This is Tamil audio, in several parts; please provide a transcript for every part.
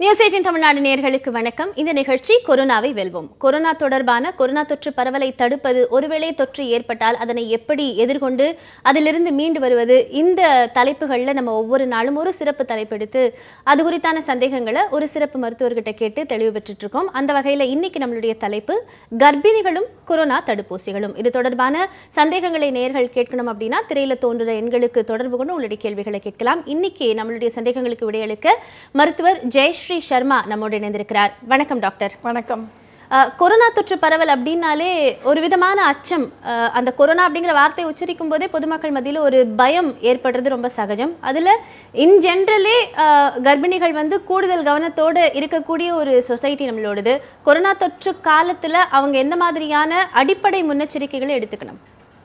நியூஸ் எயிட்டின் தமிழ்நாடு நேயர்களுக்கு வணக்கம் இந்த நிகழ்ச்சி கொரோனாவை வெல்வோம் கொரோனா தொடர்பான கொரோனா தொற்று பரவலை தடுப்பது ஒருவேளை தொற்று ஏற்பட்டால் அதனை எப்படி எதிர்கொண்டு அதிலிருந்து மீண்டு வருவது இந்த தலைப்புகளில் நம்ம ஒவ்வொரு நாளும் ஒரு சிறப்பு தலைப்பெடுத்து அது குறித்தான சந்தேகங்களை ஒரு சிறப்பு மருத்துவர்கிட்ட கேட்டு தெளிவு பெற்றுட்டு இருக்கோம் அந்த வகையில் இன்னைக்கு நம்மளுடைய தலைப்பு கர்ப்பிணிகளும் கொரோனா தடுப்பூசிகளும் இது தொடர்பான சந்தேகங்களை நேயர்கள் கேட்கணும் அப்படின்னா திரையில தோன்றுற எண்களுக்கு தொடர்பு கொண்டு உங்களுடைய கேள்விகளை கேட்கலாம் இன்னைக்கு நம்மளுடைய சந்தேகங்களுக்கு விடையளிக்க மருத்துவர் ஜெயஸ்ரீ சர்மா நம்மோடு இணைந்திருக்கிறார் வணக்கம் டாக்டர் வணக்கம் அஹ், கொரோனா தொற்று பரவல் அப்படின்னாலே ஒரு விதமான அச்சம் அஹ், அந்த கொரோனா அப்படிங்கிற வார்த்தையை உச்சரிக்கும் போதே பொதுமக்கள் மத்தியில் ஒரு பயம் ஏற்படுறது ரொம்ப சகஜம் அதில் இன் ஜென்ரலே கர்ப்பிணிகள் வந்து கூடுதல் கவனத்தோடு இருக்கக்கூடிய ஒரு சொசைட்டி நம்மளோடது கொரோனா தொற்று காலத்தில் அவங்க எந்த மாதிரியான அடிப்படை முன்னெச்சரிக்கைகளை எடுத்துக்கணும்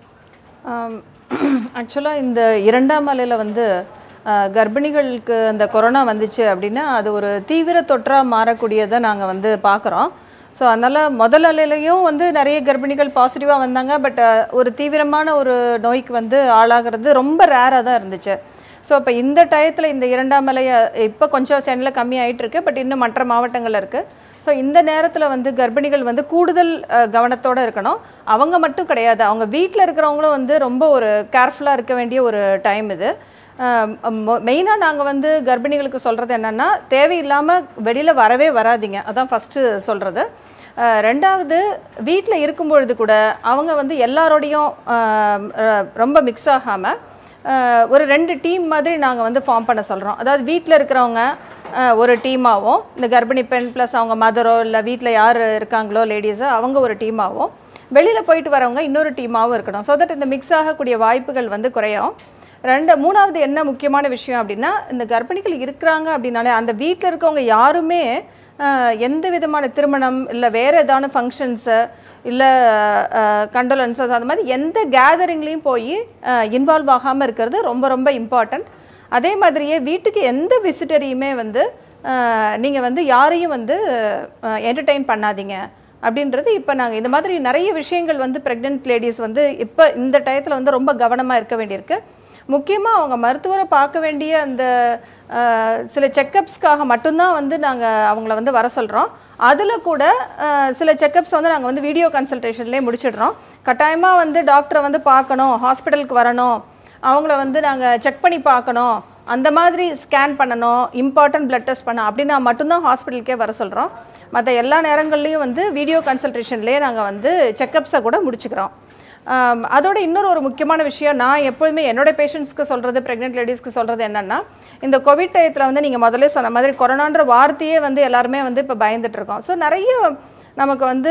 ஆக்சுவலாக இந்த இரண்டாம் அலையில் வந்து ஆஹ், கர்ப்பிணிகளுக்கு அந்த கொரோனா வந்துச்சு அப்படின்னா அது ஒரு தீவிர தொற்றாக மாறக்கூடியதை நாங்கள் வந்து பார்க்குறோம் ஸோ அதனால் முதல் அலையிலையும் வந்து நிறைய கர்ப்பிணிகள் பாசிட்டிவாக வந்தாங்க பட் ஒரு தீவிரமான ஒரு நோய்க்கு வந்து ஆளாகிறது ரொம்ப ரேராக தான் இருந்துச்சு ஸோ இப்போ இந்த டயத்தில் இந்த இரண்டாம் அலை இப்போ கொஞ்சம் சென்னையில் கம்மி ஆயிட்டு இருக்கு பட் இன்னும் மற்ற மாவட்டங்கள்ல இருக்குது ஸோ இந்த நேரத்தில் வந்து கர்ப்பிணிகள் வந்து கூடுதல் அஹ், கவனத்தோட இருக்கணும் அவங்க மட்டும் கிடையாது அவங்க வீட்டில் இருக்கிறவங்களும் வந்து ரொம்ப ஒரு கேர்ஃபுல்லாக இருக்க வேண்டிய ஒரு டைம் இது மெயினாக நாங்கள் வந்து கர்ப்பிணிகளுக்கு சொல்கிறது என்னென்னா தேவையில்லாமல் வெளியில் வரவே வராதீங்க அதான் ஃபஸ்ட்டு சொல்கிறது ரெண்டாவது வீட்டில் இருக்கும் பொழுது கூட அவங்க வந்து எல்லாரோடையும் அஹ், அஹ், ரொம்ப மிக்ஸ் ஆகாமல் ஒரு ரெண்டு டீம் மாதிரி நாங்கள் வந்து ஃபார்ம் பண்ண சொல்கிறோம் அதாவது வீட்டில் இருக்கிறவங்க அஹ், ஒரு டீமாகவும் இந்த கர்ப்பிணி பெண் ப்ளஸ் அவங்க மதரோ இல்லை வீட்டில் யார் இருக்காங்களோ லேடிஸோ அவங்க ஒரு டீமாகவும் வெளியில் போயிட்டு வரவங்க இன்னொரு டீமாகவும் இருக்கணும் ஸோ தட் இந்த மிக்ஸ் ஆகக்கூடிய வாய்ப்புகள் வந்து குறையும் ரெண்டு மூணாவது என்ன முக்கியமான விஷயம் அப்படின்னா இந்த கர்ப்பிணிகள் இருக்கிறாங்க அப்படின்னாலே அந்த வீட்டில் இருக்கவங்க யாருமே அஹ், எந்த விதமான திருமணம் இல்லை வேறு ஏதான ஃபங்க்ஷன்ஸு இல்லை கண்டோலன்ஸஸ் அந்த மாதிரி எந்த கேதரிங்லேயும் போய் இன்வால்வ் ஆகாமல் இருக்கிறது ரொம்ப ரொம்ப இம்பார்ட்டண்ட் அதே மாதிரியே வீட்டுக்கு எந்த விசிட்டரையுமே வந்து நீங்கள் வந்து யாரையும் வந்து என்டர்டெயின் பண்ணாதீங்க அப்படின்றது இப்போ நாங்கள் இந்த மாதிரி நிறைய விஷயங்கள் வந்து ப்ரெக்னென்ட் லேடிஸ் வந்து இப்போ இந்த டயத்தில் வந்து ரொம்ப கவனமாக இருக்க வேண்டியிருக்கு முக்கியமாக அவங்க மருத்துவரை பார்க்க வேண்டிய அந்த அஹ், சில செக்கப்ஸ்க்காக மட்டும்தான் வந்து நாங்கள் அவங்கள வந்து வர சொல்கிறோம் அதில் கூட அஹ், சில செக்கப்ஸ் வந்து நாங்கள் வந்து வீடியோ கன்சல்டேஷன்லேயே முடிச்சிடுறோம் கட்டாயமாக வந்து டாக்டரை வந்து பார்க்கணும் ஹாஸ்பிட்டலுக்கு வரணும் அவங்கள வந்து நாங்கள் செக் பண்ணி பார்க்கணும் அந்த மாதிரி ஸ்கேன் பண்ணணும் இம்பார்ட்டன்ட் பிளட் டெஸ்ட் பண்ண அப்படின்னா மட்டும்தான் ஹாஸ்பிட்டலுக்கே வர சொல்கிறோம் மற்ற எல்லா நேரங்கள்லையும் வந்து வீடியோ கன்சல்டேஷன்லேயே நாங்கள் வந்து செக்கப்ஸை கூட முடிச்சுக்கிறோம் ஆம், அதோட இன்னொரு ஒரு முக்கியமான விஷயம் நான் எப்பொழுதுமே என்னோட பேஷண்ட்ஸ்க்கு சொல்கிறது ப்ரெக்னென்ட் லேடிஸ்க்கு சொல்கிறது என்னென்னா இந்த கோவிட் டயத்தில் வந்து நீங்கள் முதல்ல சொன்ன மாதிரி கொரோனான்ற வார்த்தையே வந்து எல்லாருமே வந்து இப்போ பயந்துட்டு இருக்கோம் ஸோ நிறைய நமக்கு வந்து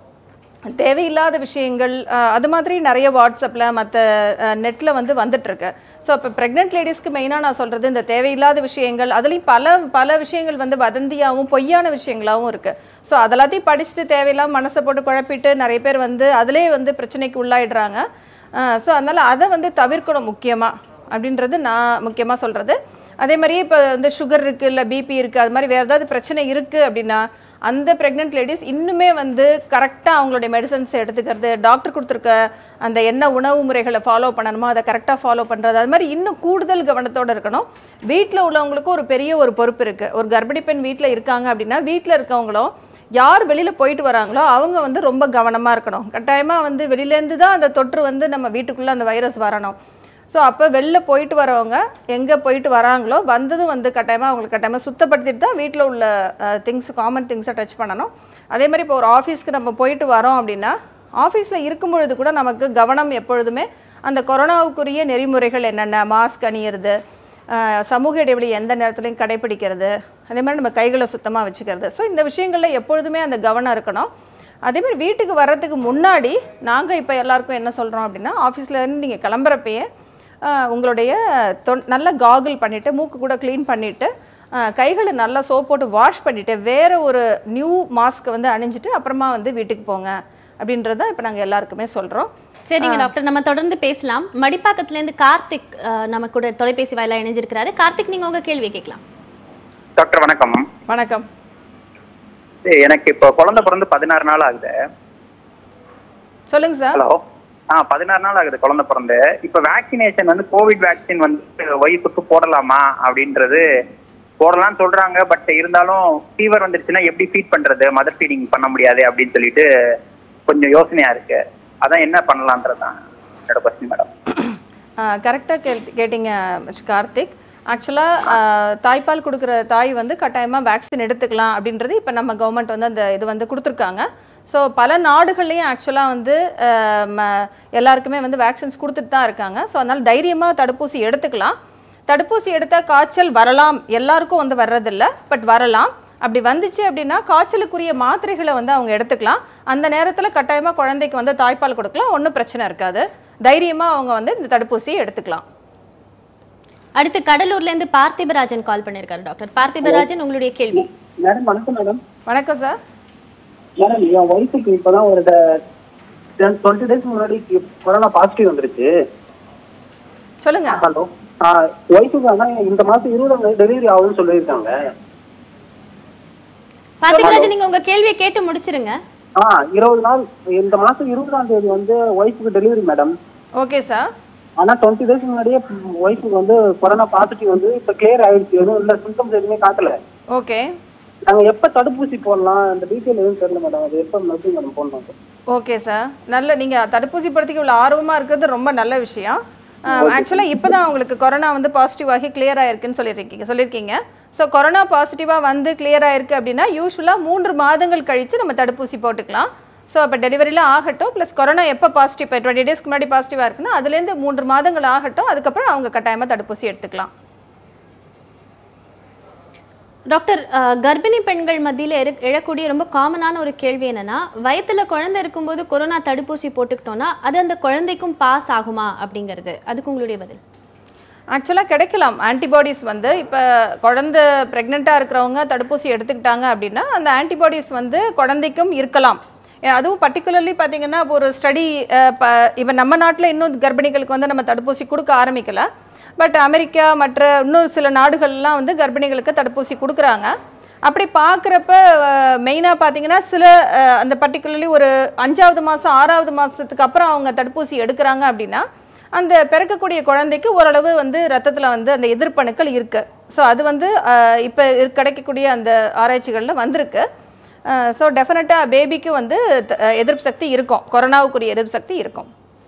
தேவையில்லாத விஷயங்கள் அஹ், அது மாதிரி நிறைய வாட்ஸ்அப்பில் மற்ற நெட்டில் வந்து வந்துட்டுருக்கு ஸோ இப்போ ப்ரெக்னென்ட் லேடிஸ்க்கு மெயினாக நான் சொல்கிறது இந்த தேவையில்லாத விஷயங்கள் அதுலேயும் பல பல விஷயங்கள் வந்து வதந்தியாகவும் பொய்யான விஷயங்களாகவும் இருக்குது ஸோ அதெல்லாத்தையும் படிச்சுட்டு தேவையில்லாம மனசை போட்டு குழப்பிட்டு நிறைய பேர் வந்து அதிலே வந்து பிரச்சனைக்கு உள்ளாயிடுறாங்க ஸோ அதனால் அதை வந்து தவிர்க்கணும் முக்கியமாக அப்படின்றது நான் முக்கியமாக சொல்கிறது அதே மாதிரியே இப்போ வந்து சுகர் இருக்குது இல்லை பிபி இருக்குது அது மாதிரி வேறு ஏதாவது பிரச்சனை இருக்குது அப்படின்னா அந்த ப்ரெக்னென்ட் லேடிஸ் இன்னுமே வந்து கரெக்டாக அவங்களுடைய மெடிசன்ஸ் எடுத்துக்கிறது டாக்டர் கொடுத்துருக்க அந்த என்ன உணவு முறைகளை ஃபாலோ பண்ணணுமோ அதை கரெக்டாக ஃபாலோ பண்ணுறது அது மாதிரி இன்னும் கூடுதல் கவனத்தோடு இருக்கணும் வீட்டில் உள்ளவங்களுக்கும் ஒரு பெரிய ஒரு பொறுப்பு இருக்குது ஒரு கர்ப்பிணி பெண் வீட்டில் இருக்காங்க அப்படின்னா வீட்டில் இருக்கவங்களும் யார் வெளியில் போயிட்டு வராங்களோ அவங்க வந்து ரொம்ப கவனமாக இருக்கணும் கட்டாயமாக வந்து வெளியிலேருந்து தான் அந்த தொற்று வந்து நம்ம வீட்டுக்குள்ளே அந்த வைரஸ் வரணும் ஸோ அப்போ வெளில போயிட்டு வரவங்க எங்கே போயிட்டு வராங்களோ வந்ததும் வந்து கட்டாயமாக அவங்களுக்கு கட்டாயமாக சுத்தப்படுத்திட்டு தான் வீட்டில் உள்ள திங்ஸ் காமன் திங்ஸை டச் பண்ணணும் அதே மாதிரி இப்போ ஒரு ஆஃபீஸ்க்கு நம்ம போயிட்டு வரோம் அப்படின்னா ஆஃபீஸில் இருக்கும் பொழுது கூட நமக்கு கவனம் எப்பொழுதுமே அந்த கொரோனாவுக்குரிய நெறிமுறைகள் என்னென்ன மாஸ்க் அணியிறது அஹ், சமூக இடைவெளி எந்த நேரத்துலையும் கடைபிடிக்கிறது அதே மாதிரி நம்ம கைகளை சுத்தமாக வச்சுக்கிறது ஸோ இந்த விஷயங்களில் எப்பொழுதுமே அந்த கவனம் இருக்கணும் அதே மாதிரி வீட்டுக்கு வர்றதுக்கு முன்னாடி நாங்கள் இப்போ எல்லாருக்கும் என்ன சொல்கிறோம் அப்படின்னா ஆஃபீஸில் இருந்து நீங்கள் கிளம்புறப்பயே ஆஹ், உங்களுடைய தொன் நல்ல காகிள் பண்ணிவிட்டு மூக்கு கூட க்ளீன் பண்ணிவிட்டு கைகளை நல்லா சோப் போட்டு வாஷ் பண்ணிவிட்டு வேறு ஒரு நியூ மாஸ்க் வந்து அணிஞ்சிட்டு அப்புறமா வந்து வீட்டுக்கு போங்க அப்படின்றத இப்போ நாங்கள் எல்லாருக்குமே சொல்கிறோம் சரிங்க டாக்டர் நம்ம தொடர்ந்து பேசலாம் மடிப்பாக்கத்துல இருந்து கார்த்திக் அஹ், நம்ம கூட தொலைபேசி வாயிலா இணைஞ்சிருக்கிறாரு கார்த்திக் நீங்க உங்க கேள்வியை கேட்கலாம் டாக்டர் வணக்கம் வணக்கம் ஏய், எனக்கு இப்போ குழந்தை பிறந்து பதினாறு நாள் ஆகுது சொல்லுங்கள் சார் ஹலோ ஆ பதினாறு நாள் ஆகுது குழந்தை பிறந்து இப்போ வேக்சினேஷன் வந்து கோவிட் வேக்சின் வந்து ஒய்ஃபுக்கு போடலாமா அப்படின்றது போடலாம்னு சொல்றாங்க பட் இருந்தாலும் ஃபீவர் வந்துருச்சுன்னா எப்படி ஃபீட் பண்றது மதர் ஃபீடிங் பண்ண முடியாது அப்படின்னு சொல்லிட்டு கொஞ்சம் யோசனையா இருக்கு அதான் என்ன பண்ணலான்றதுதான் என்னோட கொஸ்டின் மேடம் கரெக்டாக கே கேட்டிங்க மிஸ்டர் கார்த்திக் ஆக்சுவலாக தாய்ப்பால் கொடுக்குற தாய் வந்து கட்டாயமாக வேக்சின் எடுத்துக்கலாம் அப்படின்றது இப்போ நம்ம கவர்மெண்ட் வந்து அந்த இது வந்து கொடுத்துருக்காங்க ஸோ பல நாடுகள்லையும் ஆக்சுவலாக வந்து ஆஹ் ம- எல்லாருக்குமே வந்து வேக்சின்ஸ் கொடுத்துட்டு தான் இருக்காங்க ஸோ அதனால் தைரியமாக தடுப்பூசி எடுத்துக்கலாம் தடுப்பூசி எடுத்தால் காய்ச்சல் வரலாம் எல்லாருக்கும் வந்து வர்றதில்ல பட் வரலாம் அப்படி வந்துச்சு அப்படின்னா காய்ச்சலுக்குரிய மாத்திரைகளை வந்து அவங்க எடுத்துக்கலாம் அந்த நேரத்தில் கட்டாயமாக குழந்தைக்கு வந்து தாய்ப்பால் கொடுக்கலாம் ஒன்றும் பிரச்சனை இருக்காது தைரியமாக அவங்க வந்து இந்த தடுப்பூசியை எடுத்துக்கலாம் அடுத்து கடலூர்ல இருந்து பார்த்திபராஜன் கால் பண்ணிருக்காரு டாக்டர் பார்த்திபராஜன் உங்களுடைய கேள்வி மேடம் வணக்கம் மேடம் வணக்கம் சார் மேடம் என் ஒய்ஃபுக்கு இப்பதான் ஒரு டுவெண்ட்டி டேஸ் முன்னாடி கொரோனா பாசிட்டிவ் வந்துருச்சு சொல்லுங்க ஹலோ ஒய்ஃபுக்கு ஆனா இந்த மாசம் இருபதாம் டெலிவரி ஆகும்னு சொல்லியிருக்காங்க பார்த்திபராஜன் நீங்க உங்க கேள்வியை கேட்டு முடிச்சிருங்க ஆ இருபது நாள் இந்த மாசம் இருபதாம் தேதி வந்து ஒய்ஃபுக்கு டெலிவரி மேடம் ஓகே சார் ஆனா டுவெண்ட்டி டேஸ் முன்னாடியே ஒய்ஃபுக்கு வந்து கொரோனா பாசிட்டிவ் வந்து இப்ப கிளியர் ஆயிடுச்சு எதுவும் இல்ல சிம்டம்ஸ் எதுவுமே காட்டல ஓகே நாங்க எப்ப தடுப்பூசி போடலாம் அந்த டீட்டெயில் எதுவும் தெரியல மேடம் அது எப்ப எப்படி மேடம் போடணும் ஓகே சார் நல்ல நீங்கள் தடுப்பூசி படுத்திக்க இவ்வளோ ஆர்வமாக இருக்கிறது ரொம்ப நல்ல விஷயம் ஆக்சுவலாக இப்போ தான் உங்களுக்கு கொரோனா வந்து பாசிட்டிவ் ஆகி கிளியர் ஆயிருக்குன்னு சொல்லியிருக்கீங்க சொல்லியிருக்கீங்க ஸோ கொரோனா பாசிட்டிவாக வந்து கிளியர் ஆயிருக்கு அப்படின்னா யூஸ்வலாக மூன்று மாதங்கள் கழித்து நம்ம தடுப்பூசி போட்டுக்கலாம் ஸோ அப்போ டெலிவரிலாம் ஆகட்டும் ப்ளஸ் கொரோனா எப்போ பாசிட்டிவ் இப்போ டுவெண்ட்டி டேஸ்க்கு முன்னாடி பாசிட்டிவாக இருக்குன்னா அதுலேருந்து மூன்று மாதங்கள் ஆகட்டும் அதுக்கப்புறம் அவங்க கட்டாயமாக தடுப்பூசி எடுத்துக்கலாம் டாக்டர் அஹ், கர்ப்பிணி பெண்கள் மத்தியில எரு- எழக்கூடிய ரொம்ப காமனான ஒரு கேள்வி என்னன்னா வயத்துல குழந்தை இருக்கும்போது கொரோனா தடுப்பூசி போட்டுக்கிட்டோம்னா அது அந்த குழந்தைக்கும் பாஸ் ஆகுமா அப்படிங்கிறது அதுக்கு உங்களுடைய பதில் ஆக்சுவலாக கிடைக்கலாம் ஆன்டிபாடிஸ் வந்து இப்போ குழந்தை ப்ரெக்னெண்ட்டாக இருக்கிறவங்க தடுப்பூசி எடுத்துக்கிட்டாங்க அப்படின்னா அந்த ஆன்டிபாடிஸ் வந்து குழந்தைக்கும் இருக்கலாம் ஏ, அதுவும் பர்டிகுலர்லி பார்த்தீங்கன்னா இப்போ ஒரு ஸ்டடி இப்போ நம்ம நாட்டில் இன்னும் கர்ப்பிணிகளுக்கு வந்து நம்ம தடுப்பூசி கொடுக்க ஆரம்பிக்கல பட் அமெரிக்கா மற்ற இன்னொரு சில நாடுகள்லாம் வந்து கர்ப்பிணிகளுக்கு தடுப்பூசி கொடுக்குறாங்க அப்படி பார்க்குறப்ப மெயினாக பார்த்தீங்கன்னா சில அஹ், அந்த பர்டிகுலர்லி ஒரு அஞ்சாவது மாதம் ஆறாவது மாதத்துக்கு அப்புறம் அவங்க தடுப்பூசி எடுக்கிறாங்க அப்படின்னா அந்த பிறக்கக்கூடிய குழந்தைக்கு ஓரளவு வந்து ரத்தத்தில் வந்து அந்த எதிர்ப்பணுக்கள் இருக்கு ஸோ அது வந்து இப்போ கிடைக்கக்கூடிய அந்த ஆராய்ச்சிகளில் வந்திருக்கு ஸோ டெஃபினட்டாக பேபிக்கு வந்து த- அஹ், எதிர்ப்பு சக்தி இருக்கும் கொரோனாவுக்குரிய எதிர்ப்பு சக்தி இருக்கும்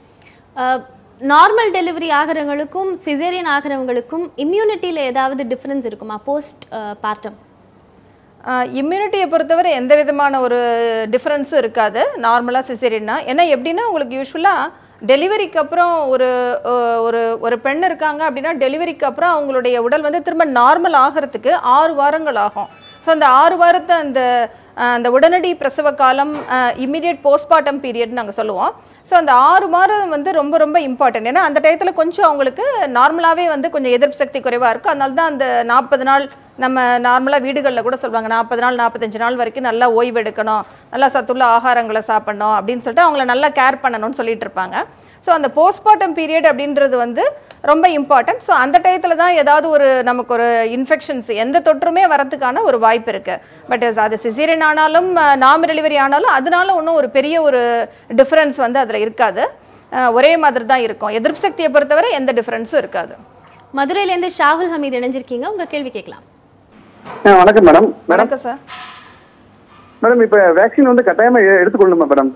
நார்மல் டெலிவரி ஆகிறவங்களுக்கும் சிசேரியன் ஆகிறவங்களுக்கும் இம்யூனிட்டியில் ஏதாவது டிஃப்ரென்ஸ் இருக்குமா போஸ்ட் பார்ட்டம் இம்யூனிட்டியை பொறுத்தவரை எந்த விதமான ஒரு டிஃப்ரென்ஸும் இருக்காது நார்மலாக சிசேரியன்னா ஏன்னா எப்படின்னா உங்களுக்கு யூஸ்வலாக டெலிவரிக்கு அப்புறம் ஒரு அஹ், ஒரு ஒரு பெண் இருக்காங்க அப்படின்னா டெலிவரிக்கு அப்புறம் அவங்களுடைய உடல் வந்து திரும்ப நார்மல் ஆகிறதுக்கு ஆறு வாரங்கள் ஆகும் ஸோ அந்த ஆறு வாரத்தை அந்த அஹ், அந்த உடனடி பிரசவ காலம் இம்மிடியட் போஸ்ட்மார்ட்டம் பீரியட் நாங்கள் சொல்லுவோம் ஸோ அந்த ஆறு மாதம் வந்து ரொம்ப ரொம்ப இம்பார்ட்டன்ட் ஏன்னா அந்த டயத்தில் கொஞ்சம் அவங்களுக்கு நார்மலாகவே வந்து கொஞ்சம் எதிர்ப்பு சக்தி குறைவாக இருக்கும் அதனால தான் அந்த நாற்பது நாள் நம்ம நார்மலாக வீடுகளில் கூட சொல்லுவாங்க நாற்பது நாள் நாற்பத்தஞ்சு நாள் வரைக்கும் நல்லா ஓய்வு எடுக்கணும் நல்லா சத்துள்ள ஆகாரங்களை சாப்பிடணும் அப்படின்னு சொல்லிட்டு அவங்கள நல்லா கேர் பண்ணணும்னு சொல்லிட்டு இருப்பாங்க ஸோ அந்த போஸ்ட்மார்ட்டம் பீரியட் அப்படின்றது வந்து ரொம்ப இம்பார்ட்டன்ட் ஸோ அந்த டயத்தில் தான் ஏதாவது ஒரு நமக்கு ஒரு இன்ஃபெக்ஷன்ஸ் எந்த தொற்றுமே வரதுக்கான ஒரு வாய்ப்பு இருக்குது பட் அது சிசேரியன் ஆனாலும் நார்மல் டெலிவரி ஆனாலும் அதனால ஒன்றும் ஒரு பெரிய ஒரு டிஃப்ரென்ஸ் வந்து அதில் இருக்காது அஹ், ஒரே மாதிரி தான் இருக்கும் எதிர்ப்பு சக்தியை பொறுத்தவரை எந்த டிஃப்ரென்ஸும் இருக்காது மதுரையிலேருந்து ஷாகுல் ஹமீத் இணைஞ்சிருக்கீங்க உங்க கேள்வி கேட்கலாம் வணக்கம் மேடம் மேடம் வணக்கம் சார் மேடம் இப்ப வேக்சின் வந்து கட்டாயமா எ- எடுத்துக்கொள்ளணுமா மேடம்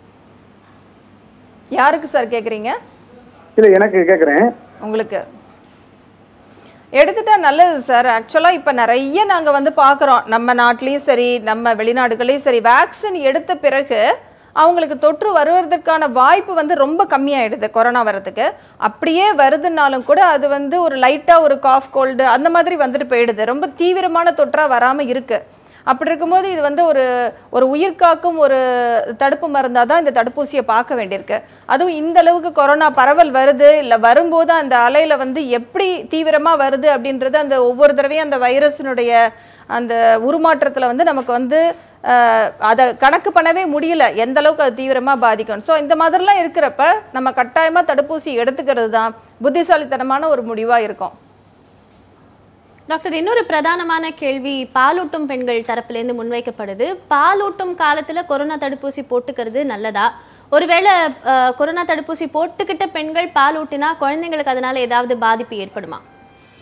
யாருக்கு சார் கேட்குறீங்க இல்ல எனக்கு கேக்குறேன் உங்களுக்கு எடுத்துட்டா நல்லது சார் ஆக்சுவலாக இப்போ நிறைய நாங்கள் வந்து பார்க்குறோம் நம்ம நாட்டிலையும் சரி நம்ம வெளிநாடுகளையும் சரி வேக்சின் எடுத்த பிறகு அவங்களுக்கு தொற்று வருவதற்கான வாய்ப்பு வந்து ரொம்ப கம்மியாயிடுது கொரோனா வர்றதுக்கு அப்படியே வருதுன்னாலும் கூட அது வந்து ஒரு லைட்டாக ஒரு காஃப் கோல்டு அந்த மாதிரி வந்துட்டு போயிடுது ரொம்ப தீவிரமான தொற்றாக வராமல் இருக்கு அப்படி இருக்கும்போது இது வந்து ஒரு ஒரு உயிர் காக்கும் ஒரு தடுப்பு மருந்தாக தான் இந்த தடுப்பூசியை பார்க்க வேண்டியிருக்கு அதுவும் இந்த அளவுக்கு கொரோனா பரவல் வருது இல்லை வரும்போது அந்த அலையில வந்து எப்படி தீவிரமாக வருது அப்படின்றது அந்த ஒவ்வொரு தடவையும் அந்த வைரஸினுடைய அந்த உருமாற்றத்தில் வந்து நமக்கு வந்து அஹ், அதை கணக்கு பண்ணவே முடியல எந்த அளவுக்கு அது தீவிரமாக பாதிக்கும் ஸோ இந்த மாதிரிலாம் இருக்கிறப்ப நம்ம கட்டாயமாக தடுப்பூசி எடுத்துக்கிறது தான் புத்திசாலித்தனமான ஒரு முடிவாக இருக்கும் டாக்டர் இன்னொரு பிரதானமான கேள்வி பாலூட்டும் பெண்கள் தரப்பிலேருந்து முன்வைக்கப்படுது பாலூட்டும் காலத்துல கொரோனா தடுப்பூசி போட்டுக்கிறது நல்லதா ஒருவேளை அஹ், கொரோனா தடுப்பூசி போட்டுக்கிட்ட பெண்கள் பால் ஊட்டினா குழந்தைங்களுக்கு அதனால ஏதாவது பாதிப்பு ஏற்படுமா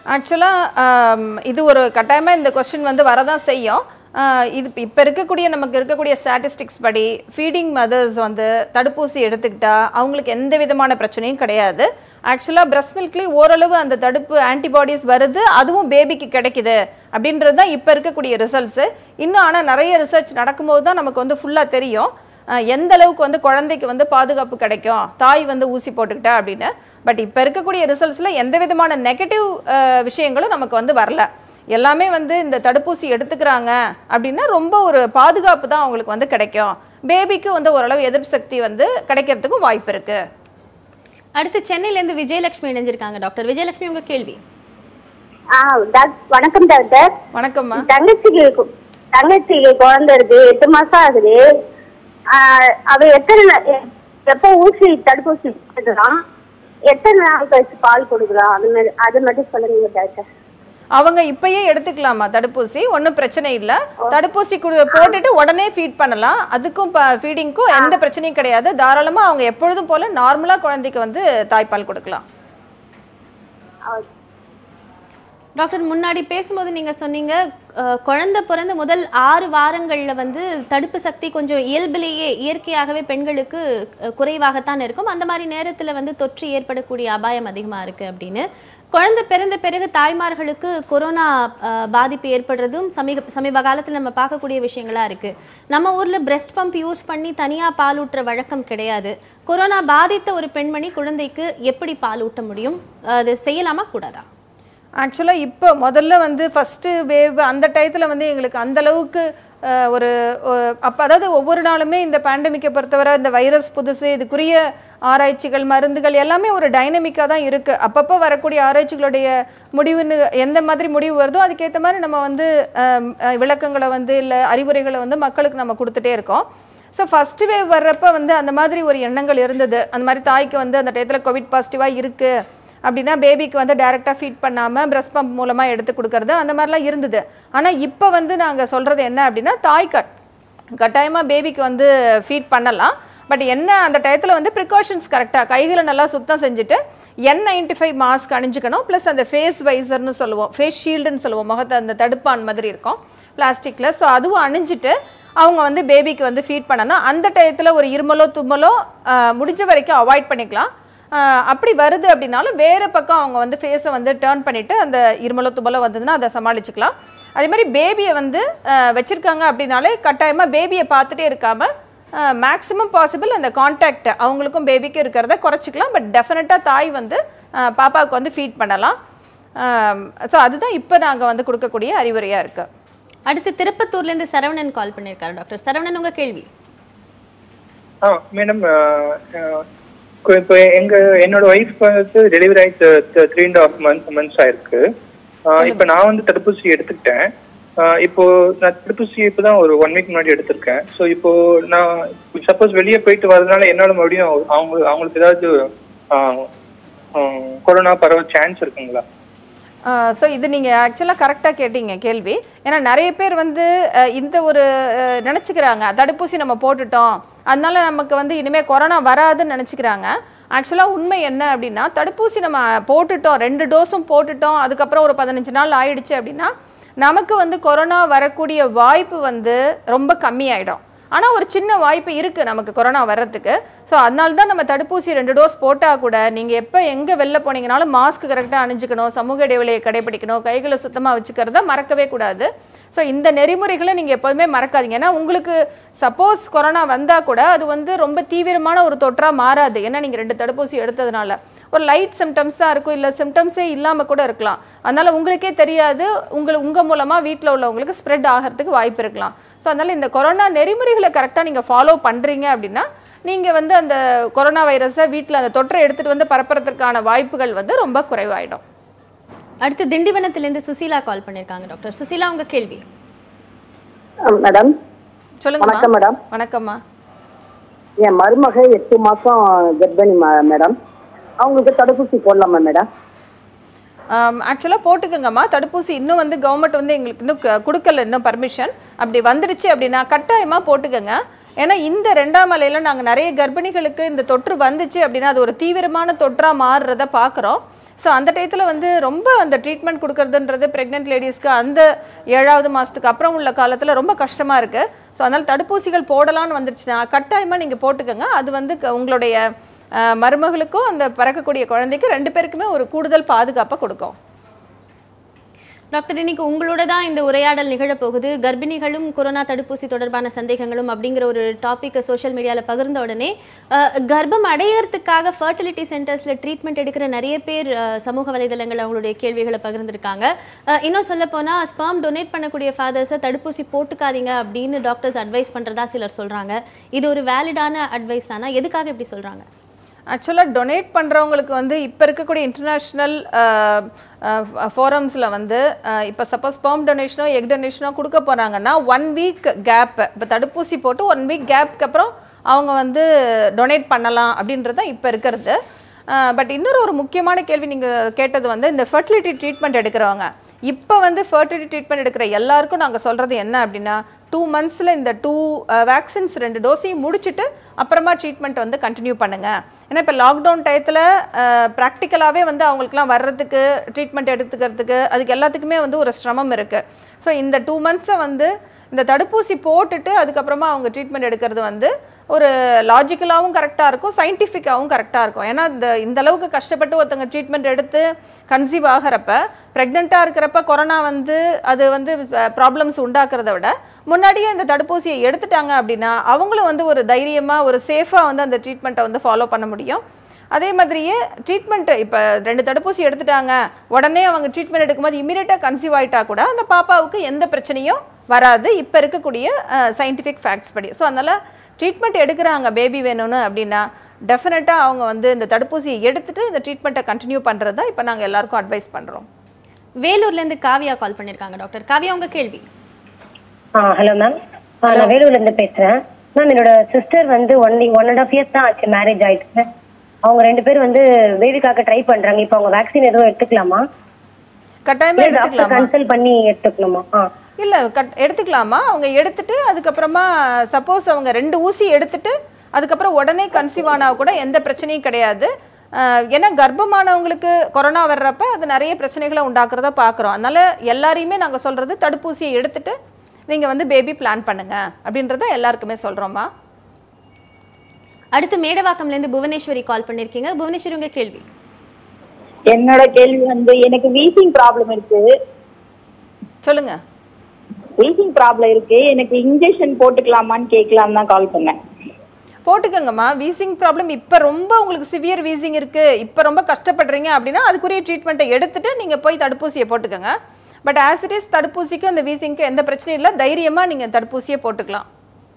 ஆக்சுவலாக இது ஒரு கட்டாயமாக இந்த கொஸ்டின் வந்து வரதான் செய்யும் ஆஹ் இது இப்போ இருக்கக்கூடிய நமக்கு இருக்கக்கூடிய ஸ்டாட்டிஸ்டிக்ஸ் படி ஃபீடிங் மதர்ஸ் வந்து தடுப்பூசி எடுத்துக்கிட்டா அவங்களுக்கு எந்த விதமான பிரச்சனையும் கிடையாது ஆக்சுவலாக பிரஸ்ட் மில்க்லேயும் ஓரளவு அந்த தடுப்பு ஆன்டிபாடிஸ் வருது அதுவும் பேபிக்கு கிடைக்குது அப்படின்றது தான் இப்போ இருக்கக்கூடிய ரிசல்ட்ஸு இன்னும் ஆனால் நிறைய ரிசர்ச் நடக்கும்போது தான் நமக்கு வந்து ஃபுல்லாக தெரியும் ஆஹ் எந்த அளவுக்கு வந்து குழந்தைக்கு வந்து பாதுகாப்பு கிடைக்கும் தாய் வந்து ஊசி போட்டுக்கிட்டா அப்படின்னு பட் இப்போ இருக்கக்கூடிய ரிசல்ட்ஸில் எந்த விதமான நெகட்டிவ் விஷயங்களும் நமக்கு வந்து வரல எல்லாமே வந்து இந்த தடுப்பூசி எடுத்துக்கிறாங்க அப்படின்னா ரொம்ப ஒரு பாதுகாப்பு தான் அவங்களுக்கு வந்து கிடைக்கும் பேபிக்கு வந்து ஓரளவு எதிர்ப்பு சக்தி வந்து கிடைக்கிறதுக்கும் வாய்ப்பு இருக்கு அடுத்து சென்னையில இருந்து விஜயலட்சுமி இணைஞ்சிருக்காங்க டாக்டர் விஜயலட்சுமி உங்க கேள்வி ஆ டாக்- வணக்கம் டாக்டர் வணக்கம்மா தங்கச்சிக்கு கு- தங்கச்சிக்கு குழந்தை இருக்கு எட்டு மாசம் ஆகுது ஆ, அவ எத்தனை நா- எ- எப்போ ஊசி தடுப்பூசி போட்டுக்கலாம் எத்தனை நாள் கழிச்சு பால் கொடுக்கலாம் அது மாதிரி அது மட்டும் சொல்லுங்க டாக்டர் அவங்க இப்பயே எடுத்துக்கலாமா தடுப்பூசி ஒன்றும் பிரச்சனை இல்லை தடுப்பூசி குடு போட்டுட்டு உடனே ஃபீட் பண்ணலாம் அதுக்கும் ஃபீடிங்க்கும் எந்த பிரச்சனையும் கிடையாது தாராளமா அவங்க எப்பொழுதும் போல நார்மலா குழந்தைக்கு வந்து தாய்ப்பால் கொடுக்கலாம் டாக்டர் முன்னாடி பேசும்போது நீங்க சொன்னீங்க அஹ், குழந்தை பிறந்த முதல் ஆறு வாரங்கள்ல வந்து தடுப்பு சக்தி கொஞ்சம் இயல்பிலேயே இயற்கையாகவே பெண்களுக்கு அஹ், குறைவாகத்தான் இருக்கும் அந்த மாதிரி நேரத்துல வந்து தொற்று ஏற்படக்கூடிய அபாயம் அதிகமா இருக்கு அப்படின்னு குழந்தை பிறந்த பிறகு தாய்மார்களுக்கு கொரோனா அஹ், பாதிப்பு ஏற்படுறதும் சமீப சமீப காலத்துல நம்ம பார்க்கக்கூடிய விஷயங்களா இருக்கு நம்ம ஊர்ல பிரஸ்ட் பம்ப் யூஸ் பண்ணி தனியா பால் ஊட்டுற வழக்கம் கிடையாது கொரோனா பாதித்த ஒரு பெண்மணி குழந்தைக்கு எப்படி பால் ஊட்ட முடியும் அது செய்யலாமா கூடாதா ஆக்சுவலாக இப்போ முதல்ல வந்து ஃபஸ்ட்டு வேவ் அந்த டயத்தில் வந்து எங்களுக்கு அந்த அளவுக்கு அஹ், ஒரு அப்போ அதாவது ஒவ்வொரு நாளுமே இந்த பேண்டமிக்கை பொறுத்தவரை இந்த வைரஸ் புதுசு இதுக்குரிய ஆராய்ச்சிகள் மருந்துகள் எல்லாமே ஒரு டைனமிக்காக தான் இருக்குது அப்பப்போ வரக்கூடிய ஆராய்ச்சிகளுடைய முடிவுன்னு எந்த மாதிரி முடிவு வருதோ அதுக்கேற்ற மாதிரி நம்ம வந்து அஹ், அஹ், விளக்கங்களை வந்து இல்லை அறிவுரைகளை வந்து மக்களுக்கு நம்ம கொடுத்துட்டே இருக்கோம் ஸோ ஃபர்ஸ்ட் வேவ் வர்றப்ப வந்து அந்த மாதிரி ஒரு எண்ணங்கள் இருந்தது அந்த மாதிரி தாய்க்கு வந்து அந்த டயத்தில் கோவிட் பாசிட்டிவாக இருக்குது அப்படின்னா பேபிக்கு வந்து டைரெக்டாக ஃபீட் பண்ணாமல் பிரஸ்ட் பம்ப் மூலமாக எடுத்து கொடுக்கறது அந்த மாதிரிலாம் இருந்தது ஆனால் இப்போ வந்து நாங்கள் சொல்கிறது என்ன அப்படின்னா தாய் கட் கட்டாயமாக பேபிக்கு வந்து ஃபீட் பண்ணலாம் பட் என்ன அந்த டயத்தில் வந்து ப்ரிகாஷன்ஸ் கரெக்டாக கைகளை நல்லா சுத்தம் செஞ்சுட்டு என் நைன்டி ஃபைவ் மாஸ்க் அணிஞ்சுக்கணும் ப்ளஸ் அந்த ஃபேஸ் வைசர்னு சொல்லுவோம் ஃபேஸ் ஷீல்டுன்னு சொல்லுவோம் முகத்தை அந்த தடுப்பான் மாதிரி இருக்கும் பிளாஸ்டிக்கில் ஸோ அதுவும் அணிஞ்சிட்டு அவங்க வந்து பேபிக்கு வந்து ஃபீட் பண்ணணும் அந்த டயத்தில் ஒரு இருமலோ தும்மலோ ஆஹ், முடிஞ்ச வரைக்கும் அவாய்ட் பண்ணிக்கலாம் ஆஹ், அப்படி வருது அப்படின்னாலும் வேறு பக்கம் அவங்க வந்து ஃபேஸை வந்து டேர்ன் பண்ணிவிட்டு அந்த இருமலோ தும்மலோ வந்ததுன்னா அதை சமாளிச்சுக்கலாம் அதே மாதிரி பேபியை வந்து ஆஹ், வச்சிருக்காங்க அப்படின்னாலே கட்டாயமாக பேபியை பார்த்துட்டே இருக்காமல் மேக்ஸிமம் பாசிபிள் அந்த கான்டாக்ட் அவங்களுக்கும் பேபிக்கும் இருக்கிறத குறைச்சிக்கலாம் பட் டெஃபினட்டாக தாய் வந்து ஆஹ், பாப்பாவுக்கு வந்து ஃபீட் பண்ணலாம் ஸோ அதுதான் இப்போ நாங்கள் வந்து கொடுக்கக்கூடிய அறிவுரையாக இருக்குது அடுத்து திருப்பத்தூர்ல இருந்து சரவணன் கால் பண்ணியிருக்காரு டாக்டர் சரவணன் உங்க கேள்வி ஆ மேடம் இப்போ எங்க என்னோட ஒய்ஃப் வந்து டெலிவரி ஆகி three and half month months ஆயிருக்கு ஆ, இப்போ நான் வந்து தடுப்பூசி எடுத்துக்கிட்டேன் ஆ, இப்போ நான் தடுப்பூசி இப்போதான் ஒரு ஒன் வீக் முன்னாடி எடுத்திருக்கேன் ஸோ இப்போ நான் சப்போஸ் வெளியே போயிட்டு வரதுனால என்னால மறுபடியும் அவங்க அவங்களுக்கு ஏதாவது ஆ, ஆ, கொரோனா பரவ சான்ஸ் இருக்குங்களா ஸோ இது நீங்கள் ஆக்சுவலாக கரெக்டாக கேட்டீங்க கேள்வி ஏன்னா நிறைய பேர் வந்து அஹ், இந்த ஒரு அஹ், நினைச்சுக்கிறாங்க தடுப்பூசி நம்ம போட்டுட்டோம் அதனால நமக்கு வந்து இனிமேல் கொரோனா வராதுன்னு நினச்சிக்கிறாங்க ஆக்சுவலாக உண்மை என்ன அப்படின்னா தடுப்பூசி நம்ம போட்டுட்டோம் ரெண்டு டோஸும் போட்டுட்டோம் அதுக்கப்புறம் ஒரு பதினஞ்சு நாள் ஆயிடுச்சு அப்படின்னா நமக்கு வந்து கொரோனா வரக்கூடிய வாய்ப்பு வந்து ரொம்ப கம்மியாயிடும் ஆனால் ஒரு சின்ன வாய்ப்பு இருக்குது நமக்கு கொரோனா வர்றதுக்கு ஸோ அதனால தான் நம்ம தடுப்பூசி ரெண்டு டோஸ் போட்டால் கூட நீங்கள் எப்போ எங்கே வெளில போனீங்கனாலும் மாஸ்க் கரெக்டாக அணிஞ்சுக்கணும் சமூக இடைவெளியை கடைபிடிக்கணும் கைகளை சுத்தமாக வச்சுக்கிறத மறக்கவே கூடாது ஸோ இந்த நெறிமுறைகளை நீங்கள் எப்போதுமே மறக்காதீங்க ஏன்னா உங்களுக்கு சப்போஸ் கொரோனா வந்தால் கூட அது வந்து ரொம்ப தீவிரமான ஒரு தொற்றாக மாறாது ஏன்னா நீங்கள் ரெண்டு தடுப்பூசி எடுத்ததுனால ஒரு லைட் சிம்டம்ஸ் தான் இருக்கும் இல்லை சிம்டம்ஸே இல்லாமல் கூட இருக்கலாம் அதனால உங்களுக்கே தெரியாது உங்கள் உங்கள் மூலமாக வீட்டில் உள்ளவங்களுக்கு ஸ்ப்ரெட் ஆகிறதுக்கு வாய்ப்பு இருக்கலாம் ஸோ அதனால இந்த கொரோனா நெறிமுறைகளை கரெக்டாக நீங்கள் ஃபாலோ பண்ணுறீங்க அப்படின்னா நீங்கள் வந்து அந்த கொரோனா வைரஸை வீட்டில் அந்த தொற்றை எடுத்துகிட்டு வந்து பரப்புறதுக்கான வாய்ப்புகள் வந்து ரொம்ப குறைவாயிடும் அடுத்து திண்டிவனத்திலிருந்து சுசீலா கால் பண்ணியிருக்காங்க டாக்டர் சுசீலா உங்க கேள்வி மேடம் சொல்லுங்க வணக்கம் மேடம் வணக்கம்மா என் மருமக எட்டு மாசம் கர்ப்பிணி மா- மேடம் அவங்களுக்கு தடுப்பூசி போடலாமா மேடம் ஆக்சுவலாக போட்டுக்கோங்கம்மா தடுப்பூசி இன்னும் வந்து கவர்மெண்ட் வந்து எங்களுக்கு இன்னும் க- கொடுக்கல இன்னும் பர்மிஷன் அப்படி வந்துடுச்சு அப்படின்னா கட்டாயமாக போட்டுக்கோங்க ஏன்னா இந்த ரெண்டாம் அலையில் நாங்கள் நிறைய கர்ப்பிணிகளுக்கு இந்த தொற்று வந்துச்சு அப்படின்னா அது ஒரு தீவிரமான தொற்றா மாறுறத பார்க்குறோம் ஸோ அந்த டயத்தில் வந்து ரொம்ப அந்த ட்ரீட்மெண்ட் கொடுக்கறதுன்றது ப்ரெக்னென்ட் லேடிஸ்க்கு அந்த ஏழாவது மாதத்துக்கு அப்புறம் உள்ள காலத்தில் ரொம்ப கஷ்டமாக இருக்குது ஸோ அதனால் தடுப்பூசிகள் போடலான்னு வந்துருச்சுன்னா கட்டாயமாக நீங்கள் போட்டுக்கோங்க அது வந்து க- உங்களுடைய அஹ், மருமகளுக்கும் அந்த பிறக்கக்கூடிய குழந்தைக்கு ரெண்டு பேருக்குமே ஒரு கூடுதல் பாதுகாப்பை கொடுக்கும் டாக்டர் இன்னைக்கு உங்களோட தான் இந்த உரையாடல் நிகழப் போகுது கர்ப்பிணிகளும் கொரோனா தடுப்பூசி தொடர்பான சந்தேகங்களும் அப்படிங்கிற ஒரு டாபிக்கை சோஷியல் மீடியால பகிர்ந்த உடனே அஹ், கர்ப்பம் அடையறதுக்காக ஃபர்டிலிட்டி சென்டர்ஸ்ல ட்ரீட்மெண்ட் எடுக்கிற நிறைய பேர் அஹ், சமூக வலைதளங்கள் அவங்களுடைய கேள்விகளை பகிர்ந்திருக்காங்க அஹ், இன்னும் சொல்ல போனா ஸ்பெர்ம் டொனேட் பண்ணக்கூடிய ஃபாதர்ஸை தடுப்பூசி போட்டுக்காதீங்க அப்படின்னு டாக்டர்ஸ் அட்வைஸ் பண்றதா சிலர் சொல்றாங்க இது ஒரு வேலிடான அட்வைஸ் தானா எதுக்காக இப்படி சொல்றாங்க ஆக்சுவலாக டொனேட் பண்ணுறவங்களுக்கு வந்து இப்போ இருக்கக்கூடிய இன்டர்நேஷ்னல் ஃபோரம்ஸில் வந்து இப்போ சப்போஸ் ஸ்பெர்ம் டொனேஷனோ எக் டொனேஷனோ கொடுக்க போகிறாங்கன்னா ஒன் வீக் கேப் இப்போ தடுப்பூசி போட்டு ஒன் வீக் கேப்க்கு அப்புறம் அவங்க வந்து டொனேட் பண்ணலாம் அப்படின்றது தான் இப்போ இருக்கிறது பட் இன்னொரு ஒரு முக்கியமான கேள்வி நீங்கள் கேட்டது வந்து இந்த ஃபர்டிலிட்டி ட்ரீட்மெண்ட் எடுக்கிறவங்க இப்போ வந்து ஃபர்டிலிட்டி ட்ரீட்மெண்ட் எடுக்கிற எல்லாருக்கும் நாங்கள் சொல்கிறது என்ன அப்படின்னா டூ மந்த்ஸில் இந்த டூ வேக்சின்ஸ் ரெண்டு டோஸையும் முடிச்சுட்டு அப்புறமா ட்ரீட்மெண்ட் வந்து கண்டினியூ பண்ணுங்க ஏன்னா இப்போ லாக்டவுன் டயத்தில் ப்ராக்டிக்கலாகவே வந்து அவங்களுக்குலாம் வர்றதுக்கு ட்ரீட்மெண்ட் எடுத்துக்கிறதுக்கு அதுக்கு எல்லாத்துக்குமே வந்து ஒரு சிரமம் இருக்குது ஸோ இந்த டூ மந்த்ஸை வந்து இந்த தடுப்பூசி போட்டுட்டு அதுக்கப்புறமா அவங்க ட்ரீட்மெண்ட் எடுக்கிறது வந்து ஒரு லாஜிக்கலாகவும் கரெக்டாக இருக்கும் சயின்டிஃபிக்காகவும் கரெக்டாக இருக்கும் ஏன்னா இந்த இந்த அளவுக்கு கஷ்டப்பட்டு ஒருத்தங்க ட்ரீட்மெண்ட் எடுத்து கன்சீவ் ஆகிறப்ப ப்ரெக்னெண்ட்டாக இருக்கிறப்ப கொரோனா வந்து அது வந்து ப்ராப்ளம்ஸ் உண்டாக்குறத விட முன்னாடியே இந்த தடுப்பூசியை எடுத்துட்டாங்க அப்படின்னா அவங்களும் வந்து ஒரு தைரியமாக ஒரு சேஃபாக வந்து அந்த ட்ரீட்மெண்ட்டை வந்து ஃபாலோ பண்ண முடியும் அதே மாதிரியே ட்ரீட்மெண்ட் இப்போ ரெண்டு தடுப்பூசி எடுத்துட்டாங்க உடனே அவங்க ட்ரீட்மெண்ட் எடுக்கும்போது இமீடியட்டாக கன்சீவ் ஆயிட்டா கூட அந்த பாப்பாவுக்கு எந்த பிரச்சனையும் வராது இப்போ இருக்கக்கூடிய சயின்டிஃபிக் ஃபேக்ட்ஸ் படி ஸோ அதனால் ட்ரீட்மெண்ட் எடுக்கிறாங்க பேபி வேணும்னு அப்படின்னா டெஃபினட்டாக அவங்க வந்து இந்த தடுப்பூசியை எடுத்துட்டு இந்த ட்ரீட்மெண்ட்டை கண்டினியூ பண்ணுறது தான் இப்போ நாங்கள் எல்லாருக்கும் அட்வைஸ் பண்ணுறோம் வேலூர்ல இருந்து காவியா கால் பண்ணிருக்காங்க டாக்டர் காவியா உங்க கேள்வி ஆ ஹலோ மேம் நான் வேலூர்ல இருந்து பேசுறேன் மேம் என்னோட சிஸ்டர் வந்து one one and half years தான் ஆச்சு மேரேஜ் ஆயிடுச்சு அவங்க ரெண்டு பேரும் வந்து பேபிக்காக ட்ரை பண்றாங்க இப்போ அவங்க வேக்சின் எதுவும் எடுத்துக்கலாமா கட்டாயமாக இல்ல டாக்டர் எடுத்துக்கலாமா கன்சல்ட் பண்ணி எடுத்துக்கணுமா ஆ இல்ல கட் எடுத்துக்கலாமா அவங்க எடுத்துட்டு அதுக்கப்புறமா சப்போஸ் அவங்க ரெண்டு ஊசி எடுத்துட்டு அதுக்கப்புறம் உடனே கன்சீவ் ஆனா கூட எந்த பிரச்சனையும் கிடையாது அஹ், ஏன்னா கர்ப்பமானவங்களுக்கு கொரோனா வர்றப்ப அது நிறைய பிரச்சனைகளை உண்டாக்குறத பார்க்குறோம் அதனால எல்லாரையுமே நாங்க சொல்றது தடுப்பூசியை எடுத்துட்டு நீங்க வந்து பேபி பிளான் பண்ணுங்க அப்படின்றத எல்லாருக்குமே சொல்றோம்மா அடுத்து மேடவாக்கம்ல இருந்து புவனேஸ்வரி கால் பண்ணிருக்கீங்க புவனேஸ்வரி உங்க கேள்வி என்னோட கேள்வி வந்து எனக்கு வீசிங் ப்ராப்ளம் இருக்கு சொல்லுங்க வீசிங் ப்ராப்ளம் இருக்கு எனக்கு இன்ஜெக்ஷன் போட்டுக்கலாமான்னு கேட்கலாம் தான் கால் பண்ணேன் போட்டுக்கோங்கம்மா வீசிங் ப்ராப்ளம் இப்போ ரொம்ப உங்களுக்கு சிவியர் வீசிங் இருக்கு இப்போ ரொம்ப கஷ்டப்படுறீங்க அப்படின்னா அதுக்குரிய ட்ரீட்மெண்ட்டை எடுத்துட்டு நீங்க போய் தடுப்பூசியை போட்டுக்கோங்க பட் ஆஸ் இட் இஸ் தடுப்பூசிக்கும் அந்த வீசிங்க்கும் எந்த பிரச்சனையும் இல்லை தைரியமா நீங்க தடுப்பூசியை போட்டுக்கலாம்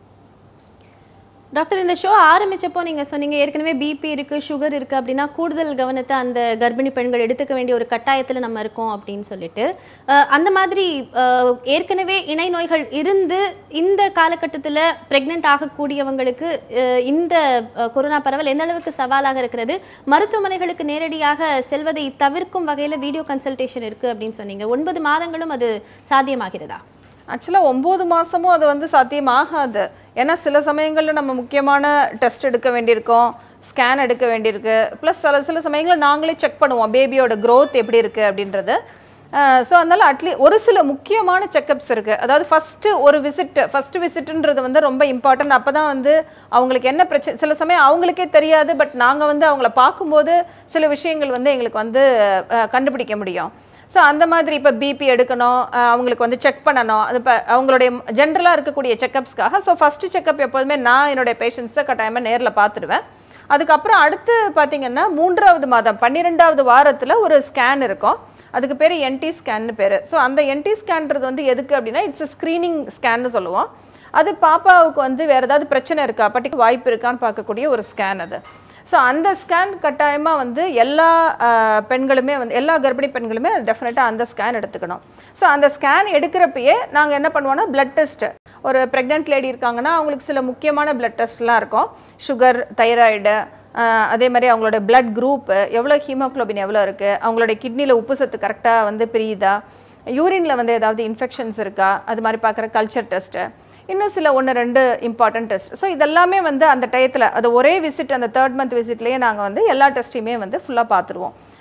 டாக்டர் இந்த ஷோ ஆரம்பிச்சப்போ நீங்க சொன்னீங்க ஏற்கனவே பிபி இருக்கு சுகர் இருக்கு அப்படின்னா கூடுதல் கவனத்தை அந்த கர்ப்பிணி பெண்கள் எடுத்துக்க வேண்டிய ஒரு கட்டாயத்துல நம்ம இருக்கோம் அப்படின்னு சொல்லிட்டு அஹ், அந்த மாதிரி அஹ், ஏற்கனவே இணை நோய்கள் இருந்து இந்த காலகட்டத்துல பிரெக்னென்ட் ஆகக்கூடியவங்களுக்கு அஹ், இந்த அஹ், கொரோனா பரவல் எந்த அளவுக்கு சவாலாக இருக்கிறது மருத்துவமனைகளுக்கு நேரடியாக செல்வதை தவிர்க்கும் வகையில வீடியோ கன்சல்டேஷன் இருக்கு அப்படின்னு சொன்னீங்க ஒன்பது மாதங்களும் அது சாத்தியமாகிறதா ஆக்சுவலாக ஒம்பது மாதமும் அது வந்து சாத்தியமாகாது ஏன்னா சில சமயங்களில் நம்ம முக்கியமான டெஸ்ட் எடுக்க வேண்டியிருக்கோம் ஸ்கேன் எடுக்க வேண்டியிருக்கு ப்ளஸ் சில சில சமயங்களில் நாங்களே செக் பண்ணுவோம் பேபியோட growth எப்படி இருக்குது அப்படின்றது ஸோ அதனால் அட்லீ ஒரு சில முக்கியமான செக்கப்ஸ் இருக்குது அதாவது ஃபஸ்ட்டு ஒரு விசிட் ஃபஸ்ட்டு விசிட்டுன்றது வந்து ரொம்ப இம்பார்ட்டன்ட் அப்போ தான் வந்து அவங்களுக்கு என்ன பிரச்சனை சில சமயம் அவங்களுக்கே தெரியாது பட் நாங்கள் வந்து அவங்கள பார்க்கும்போது சில விஷயங்கள் வந்து எங்களுக்கு வந்து அஹ், கண்டுபிடிக்க முடியும் ஸோ அந்த மாதிரி இப்போ பிபி எடுக்கணும் அஹ் அவங்களுக்கு வந்து செக் பண்ணணும் அது இப்போ அவங்களுடைய ஜென்ரலாக இருக்கக்கூடிய செக்கப்ஸ்க்காக ஸோ ஃபஸ்ட்டு செக்கப் எப்போதுமே நான் என்னுடைய பேஷண்ட்ஸை கட்டாயமாக நேரில் பார்த்துடுவேன் அதுக்கப்புறம் அடுத்து பார்த்தீங்கன்னா மூன்றாவது மாதம் பன்னிரெண்டாவது வாரத்தில் ஒரு ஸ்கேன் இருக்கும் அதுக்கு பேர் என்டி ஸ்கேன்னு பேர் ஸோ அந்த என்டி ஸ்கேன்றது வந்து எதுக்கு அப்படின்னா இட்ஸ் ஸ்க்ரீனிங் ஸ்கேன்னு சொல்லுவோம் அது பாப்பாவுக்கு வந்து வேறு ஏதாவது பிரச்சனை இருக்கா பட்டிக்கு வாய்ப்பு இருக்கான்னு பார்க்கக்கூடிய ஒரு ஸ்கேன் அது ஸோ அந்த ஸ்கேன் கட்டாயமாக வந்து எல்லா ஆஹ், பெண்களுமே வந்து எல்லா கர்ப்பிணி பெண்களுமே டெஃபினட்டாக அந்த ஸ்கேன் எடுத்துக்கணும் ஸோ அந்த ஸ்கேன் எடுக்கிறப்பயே நாங்கள் என்ன பண்ணுவோம்னா பிளட் டெஸ்ட் ஒரு ப்ரெக்னென்ட் லேடி இருக்காங்கன்னா அவங்களுக்கு சில முக்கியமான பிளட் டெஸ்ட்லாம் இருக்கும் சுகர் தைராய்டு அதே மாதிரி அவங்களோட பிளட் குரூப் எவ்வளோ ஹீமோக்ளோபின் எவ்வளோ இருக்குது அவங்களுடைய கிட்னியில் உப்பு சத்து கரெக்டாக வந்து பிரியுதா யூரின்ல வந்து ஏதாவது இன்ஃபெக்ஷன்ஸ் இருக்கா அது மாதிரி பார்க்குற கல்ச்சர் டெஸ்ட்டு இன்னும் சில ஒன்று ரெண்டு இம்பார்ட்டன்ட் டெஸ்ட் ஸோ இதெல்லாமே வந்து அந்த டயத்தில் அது ஒரே விசிட் அந்த தேர்ட் மந்த் விசிட்லேயே நாங்கள் வந்து எல்லா டெஸ்ட்டையுமே வந்து ஃபுல்லாக பார்த்துருவோம்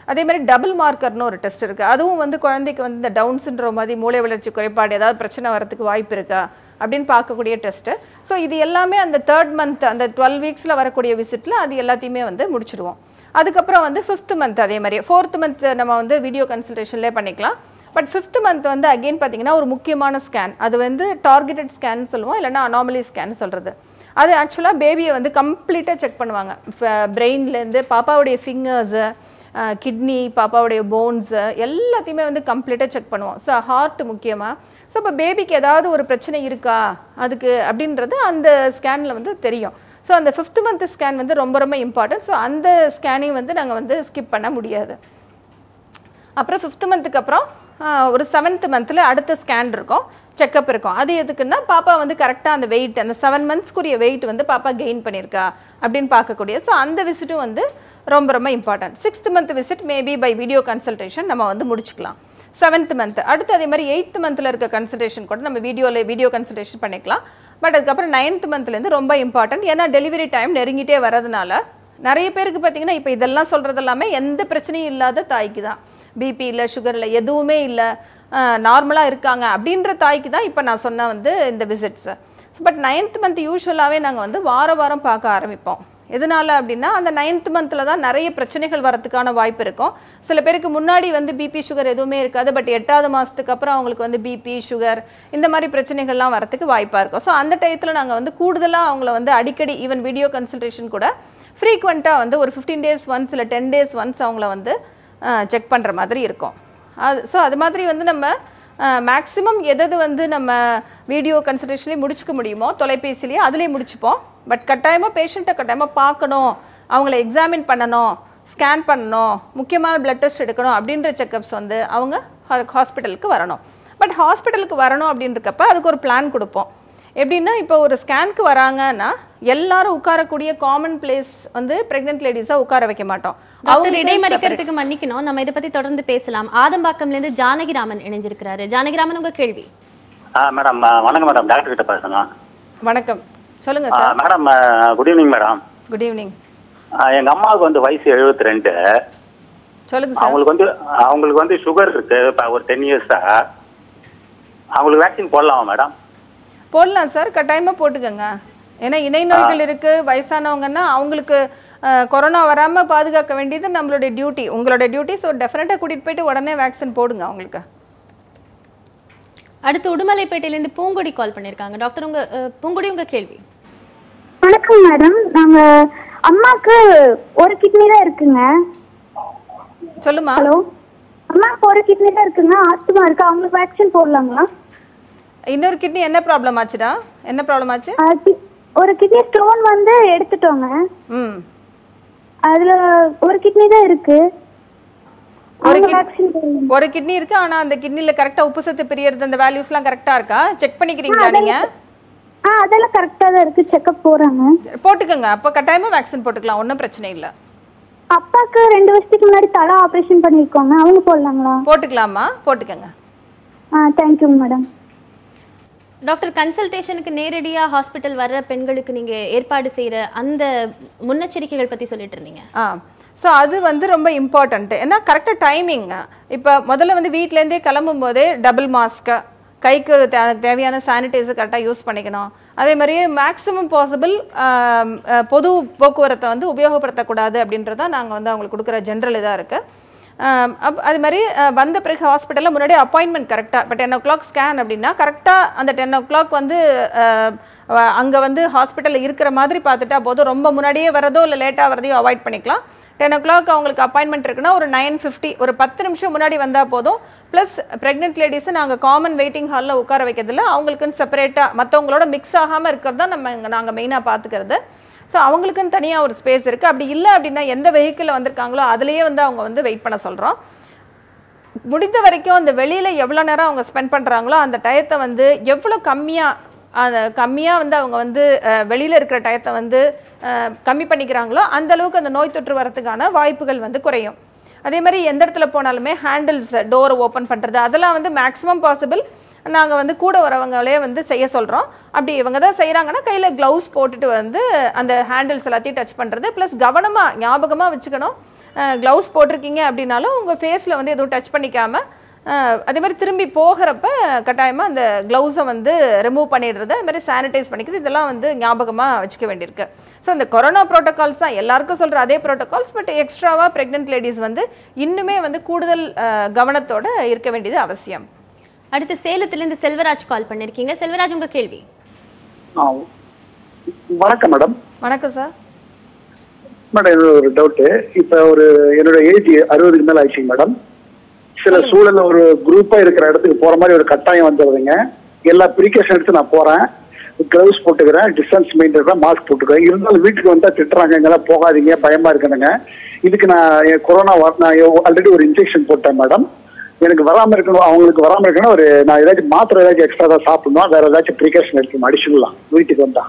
அதே மாதிரி டபுள் மார்க்கர்னு ஒரு டெஸ்ட் இருக்குது அதுவும் வந்து குழந்தைக்கு வந்து இந்த டவுன் சிண்ட்ரோம் மாதிரி மூளை வளர்ச்சி குறைபாடு ஏதாவது பிரச்சனை வரதுக்கு வாய்ப்பு இருக்கா அப்படின்னு பார்க்கக்கூடிய டெஸ்ட்டு ஸோ இது எல்லாமே அந்த தேர்ட் மந்த் அந்த டுவெல் வீக்ஸில் வரக்கூடிய விசிட்டில் அது எல்லாத்தையுமே வந்து முடிச்சிடுவோம் அதுக்கப்புறம் வந்து ஃபிஃப்த் மந்த் அதே மாதிரி ஃபோர்த் மந்த் நம்ம வந்து வீடியோ கன்சல்டேஷன்லேயே பண்ணிக்கலாம் பட் ஃபிஃப்த் மந்த் வந்து அகெயின் பார்த்தீங்கன்னா ஒரு முக்கியமான ஸ்கேன் அது வந்து டார்கெட்டட் ஸ்கேன் சொல்லுவோம் இல்லைன்னா அனாமலி ஸ்கேன் சொல்கிறது அது ஆக்சுவலாக பேபியை வந்து கம்ப்ளீட்டாக செக் பண்ணுவாங்க பிரெயின்லேருந்து பாப்பாவுடைய ஃபிங்கர்ஸு கிட்னி பாப்பாவுடைய போன்ஸு எல்லாத்தையுமே வந்து கம்ப்ளீட்டாக செக் பண்ணுவோம் ஸோ ஹார்ட் முக்கியமாக ஸோ இப்போ பேபிக்கு ஏதாவது ஒரு பிரச்சனை இருக்கா அதுக்கு அப்படின்றது அந்த ஸ்கேனில் வந்து தெரியும் ஸோ அந்த ஃபிஃப்த் மந்த் ஸ்கேன் வந்து ரொம்ப ரொம்ப இம்பார்ட்டன்ட் ஸோ அந்த ஸ்கேனையும் வந்து நாங்கள் வந்து ஸ்கிப் பண்ண முடியாது அப்புறம் ஃபிஃப்த் மந்த்துக்கு அப்புறம் ஆஹ், ஒரு செவன்த் மந்த்தில் அடுத்த ஸ்கேன் இருக்கும் செக்கப் இருக்கும் அது எதுக்குன்னா பாப்பா வந்து கரெக்டாக அந்த வெயிட் அந்த செவன் மந்த்ஸ்க்குரிய வெயிட் வந்து பாப்பா கெயின் பண்ணியிருக்கா அப்படின்னு பார்க்கக்கூடிய ஸோ அந்த விசிட்டும் வந்து ரொம்ப ரொம்ப important sixth month visit maybe by video consultation நம்ம வந்து முடிச்சுக்கலாம் செவன்த் மந்த் அடுத்து அதே மாதிரி எயித்து மந்தில் இருக்க கன்சல்டேஷன் கூட நம்ம வீடியோவில் வீடியோ கன்சல்டேஷன் பண்ணிக்கலாம் பட் அதுக்கப்புறம் நைன்த் மந்த்லேருந்து ரொம்ப இம்பார்ட்டன்ட் ஏன்னா டெலிவரி டைம் நெருங்கிட்டே வரதுனால நிறைய பேருக்கு பார்த்தீங்கன்னா இப்போ இதெல்லாம் சொல்கிறது எல்லாமே எந்த பிரச்சனையும் இல்லாத தாய்க்கு தான் பிபி இல்லை சுகர் இல்லை எதுவுமே இல்லை நார்மலாக இருக்காங்க அப்படின்ற தாய்க்கு தான் இப்போ நான் சொன்ன வந்து இந்த விசிட்ஸு பட் நைன்த் மந்த் யூஸ்வலாகவே நாங்கள் வந்து வார வாரம் பார்க்க ஆரம்பிப்போம் எதனால அப்படின்னா அந்த நைன்த் மந்தில் தான் நிறைய பிரச்சனைகள் வரதுக்கான வாய்ப்பு இருக்கும் சில பேருக்கு முன்னாடி வந்து பிபி சுகர் எதுவுமே இருக்காது பட் எட்டாவது மாதத்துக்கு அப்புறம் அவங்களுக்கு வந்து பிபி சுகர் இந்த மாதிரி பிரச்சனைகள்லாம் வரதுக்கு வாய்ப்பாக இருக்கும் ஸோ அந்த டயத்தில் நாங்கள் வந்து கூடுதலாக அவங்கள வந்து அடிக்கடி ஈவன் வீடியோ கன்சல்டேஷன் கூட ஃப்ரீக்வெண்ட்டாக வந்து ஒரு ஃபிஃப்டீன் டேஸ் ஒன்ஸ் இல்லை டென் டேஸ் ஒன்ஸ் அவங்கள வந்து செக் பண்ணுற மாதிரி இருக்கும் அது ஸோ அது மாதிரி வந்து நம்ம மேக்ஸிமம் எதது வந்து நம்ம வீடியோ கன்சல்டேஷன்லேயே முடிச்சுக்க முடியுமோ தொலைபேசிலேயே அதுலேயே முடிச்சுப்போம் பட் கட்டாயமாக பேஷண்ட்டை கட்டாயமாக பார்க்கணும் அவங்கள எக்ஸாமின் பண்ணணும் ஸ்கேன் பண்ணணும் முக்கியமான பிளட் டெஸ்ட் எடுக்கணும் அப்படின்ற செக்கப்ஸ் வந்து அவங்க ஹாஸ்பிட்டலுக்கு வரணும் பட் ஹாஸ்பிட்டலுக்கு வரணும் அப்படின்றக்கப்ப அதுக்கு ஒரு பிளான் கொடுப்போம் எப்படின்னா இப்போ ஒரு ஸ்கேனுக்கு வராங்கன்னா எல்லாரும் உட்காரக்கூடிய காமன் பிளேஸ் வந்து பிரெக்னென்ட் லேடிஸாக உட்கார வைக்க மாட்டோம் டாக்டர் அவங்களுக்கு இடைமறிக்கிறதுக்கு மன்னிக்கணும் நம்ம இதை பத்தி தொடர்ந்து பேசலாம் ஆதம்பாக்கம்ல இருந்து ஜானகிராமன் இணைஞ்சிருக்கிறாரு ஜானகிராமன் உங்க கேள்வி ஆ மேடம் ஆ, வணக்கம் மேடம் டாக்டர் கிட்ட பேசணும் வணக்கம் சொல்லுங்க ஆ, sir madam good evening madam good evening ஆ, எங்க அம்மாவுக்கு வந்து வயசு 72 ரெண்டு சொல்லுங்க சார் அவங்களுக்கு வந்து அவங்களுக்கு வந்து சுகர் இருக்கு இப்போ ஒரு டென் இயர்ஸா அவங்களுக்கு வேக்சின் போடலாமா மேடம் போடலாம் சார் கட்டாயமா போட்டுக்கோங்க ஏன்னா இணை நோய்கள் இருக்கு வயசானவங்கன்னா அவங்களுக்கு அஹ், கொரோனா வராம பாதுகாக்க வேண்டியது நம்மளுடைய டியூட்டி உங்களோட டியூட்டி ஸோ டெஃபினட்டாக கூட்டிட்டு போயிட்டு உடனே வேக்சின் போடுங்க அவங்களுக்கு அடுத்து உடுமலைப்பேட்டையில இருந்து பூங்கொடி கால் பண்ணிருக்காங்க டாக்டர் உங்க அஹ், பூங்கொடி உங்க கேள்வி வணக்கம் மேடம் நாங்க அம்மாக்கு ஒரு கிட்னி தான் இருக்குங்க சொல்லுமா ஹலோ அம்மாக்கு ஒரு கிட்னி தான் இருக்குங்க ஆஸ்துமா இருக்கு அவங்களுக்கு வேக்சின் போடலாங்களா இன்னொரு கிட்னி என்ன ப்ராப்ளம் ஆச்சுடா என்ன ப்ராப்ளம் ஆச்சு ஆ, ki- ஒரு கிட்னி ஸ்டோன் வந்து எடுத்துட்டோங்க ம் அதுல ஒரு கிட்னி தான் இருக்கு ஒரு அவங்க kid- வேக்சின் போடணும் ஒரு கிட்னி இருக்கு ஆனா அந்த கிட்னில கரெக்டா உப்பு சத்து பிரியறது அந்த வேல்யூஸ்லாம் கரெக்டா இருக்கா செக் பண்ணிக்கிறீங்களா நீங்க ஆ அதெல்லாம் கரெக்டா தான் இருக்கு செக்கப் போறாங்க போட்டுக்கோங்க அப்போ கட்டாயமா வேக்சின் போட்டுக்கலாம் ஒன்றும் பிரச்சனை இல்லை அப்பாக்கு ரெண்டு வருஷத்துக்கு முன்னாடி தலை ஆபரேஷன் பண்ணிருக்கோங்க அவங்க போடலாங்களா போட்டுக்கலாமா போட்டுக்கோங்க ஆ தேங்க்யூ மேடம் டாக்டர் கன்சல்டேஷனுக்கு நேரடியா ஹாஸ்பிட்டல் வர்ற பெண்களுக்கு நீங்க ஏற்பாடு செய்யற அந்த முன்னெச்சரிக்கைகள் பத்தி சொல்லிட்டு இருந்தீங்க ஆ ஸோ அது வந்து ரொம்ப இம்பார்ட்டன்ட் ஏன்னா கரெக்டாக டைமிங் இப்போ முதல்ல வந்து வீட்டிலேருந்தே கிளம்பும் போதே டபுள் மாஸ்க்கு கைக்கு தே தேவையான சானிடைசர் கரெக்டாக யூஸ் பண்ணிக்கணும் அதே மாதிரியே மேக்ஸிமம் பாசிபிள் பொது போக்குவரத்தை வந்து உபயோகப்படுத்தக்கூடாது அப்படின்றத நாங்கள் வந்து அவங்களுக்கு கொடுக்குற ஜென்ரல் இதாக இருக்குது ஆம், அப் அது மாதிரி அஹ், வந்த பிறகு ஹாஸ்பிட்டலில் முன்னாடி அப்பாயின்மெண்ட் கரெக்டாக இப்போ டென் ஓ கிளாக் ஸ்கேன் அப்படின்னா கரெக்டாக அந்த டென் ஓ கிளாக் வந்து அங்கே வந்து ஹாஸ்பிட்டலில் இருக்கிற மாதிரி பார்த்துட்டா போதும் ரொம்ப முன்னாடியே வரதோ இல்லை லேட்டாக வரதையோ அவாய்ட் பண்ணிக்கலாம் டென் ஓ கிளாக் அவங்களுக்கு அப்பாயின்மெண்ட் இருக்குன்னா ஒரு நைன் ஃபிஃப்டி ஒரு பத்து நிமிஷம் முன்னாடி வந்தால் போதும் ப்ளஸ் ப்ரெக்னென்ட் லேடிஸை நாங்கள் காமன் வெயிட்டிங் ஹாலில் உட்கார வைக்கிறதில்ல அவங்களுக்குன்னு செப்பரேட்டாக மற்றவங்களோட மிக்ஸ் ஆகாமல் இருக்கிறது தான் நம்ம இங்கே நாங்கள் மெயினாக பார்த்துக்கிறது ஸோ அவங்களுக்குன்னு தனியாக ஒரு ஸ்பேஸ் இருக்குது அப்படி இல்லை அப்படின்னா எந்த வெஹிக்கிளில் வந்திருக்காங்களோ அதுலேயே வந்து அவங்க வந்து வெயிட் பண்ண சொல்கிறோம் முடிந்த வரைக்கும் அந்த வெளியில் எவ்வளோ நேரம் அவங்க ஸ்பெண்ட் பண்ணுறாங்களோ அந்த டயத்தை வந்து எவ்வளோ கம்மியாக அந்த கம்மியாக வந்து அவங்க வந்து வெளியில் இருக்கிற டயத்தை வந்து அஹ், கம்மி பண்ணிக்கிறாங்களோ அந்த அளவுக்கு அந்த நோய் தொற்று வரதுக்கான வாய்ப்புகள் வந்து குறையும் அதே மாதிரி எந்த இடத்துல போனாலுமே ஹேண்டில்ஸ் டோரை ஓப்பன் பண்ணுறது அதெல்லாம் வந்து மேக்ஸிமம் பாசிபிள் நாங்கள் வந்து கூட வரவங்களே வந்து செய்ய சொல்கிறோம் அப்படி இவங்க தான் செய்கிறாங்கன்னா கையில் க்ளவுஸ் போட்டுட்டு வந்து அந்த ஹேண்டில்ஸ் எல்லாத்தையும் டச் பண்ணுறது ப்ளஸ் கவனமாக ஞாபகமாக வச்சுக்கணும் க்ளவுஸ் போட்டிருக்கீங்க அப்படின்னாலும் உங்கள் ஃபேஸில் வந்து எதுவும் டச் பண்ணிக்காம அஹ், அதே மாதிரி திரும்பி போகிறப்ப கட்டாயமாக அந்த க்ளவுஸை வந்து ரிமூவ் பண்ணிடுறது அது மாதிரி சானிடைஸ் பண்ணிக்கிறது இதெல்லாம் வந்து ஞாபகமாக வச்சுக்க வேண்டியிருக்கு ஸோ இந்த கொரோனா ப்ரோட்டோகால்ஸ் தான் எல்லாருக்கும் சொல்கிற அதே ப்ரோட்டோகால்ஸ் பட் எக்ஸ்ட்ராவாக ப்ரெக்னென்ட் லேடிஸ் வந்து இன்னுமே வந்து கூடுதல் அஹ், கவனத்தோட இருக்க வேண்டியது அவசியம் அடுத்து சேலத்திலிருந்து செல்வராஜ் கால் பண்ணிருக்கீங்க செல்வராஜ் உங்க கேள்வி ஆ, வணக்கம் மேடம் வணக்கம் சார் மேடம் இது ஒரு டவுட்டு இப்போ ஒரு என்னோட ஏஜ் அறுபதுக்கு மேல ஆயிடுச்சுங்க மேடம் சில சூழல்ல ஒரு குரூப்பா இருக்கிற இடத்துக்கு போற மாதிரி ஒரு கட்டாயம் வந்துடுதுங்க எல்லா ப்ரிகாஷன் எடுத்து நான் போறேன் கிளவுஸ் போட்டுக்கிறேன் டிஸ்டன்ஸ் மெயின்டைன் மாஸ்க் போட்டுக்கிறேன் இருந்தாலும் வீட்டுக்கு வந்தா திட்டுறாங்க இங்கெல்லாம் போகாதீங்க பயமா இருக்கணுங்க இதுக்கு நான் என் கொரோனா வர- நான் ஆல்ரெடி ஒரு இன்ஜெக்ஷன் போட்டேன் மேடம் எனக்கு வராம இருக்கணும் அவங்களுக்கு வராம இருக்கணும் ஒரு நான் ஏதாச்சும் மாத்திரை ஏதாச்சும் எக்ஸ்ட்ரா தான் சாப்பிடணும் வேற ஏதாச்சும் ப்ரிகாஷன் எடுக்கணும் அடிஷனலாம் வீட்டுக்கு வந்தா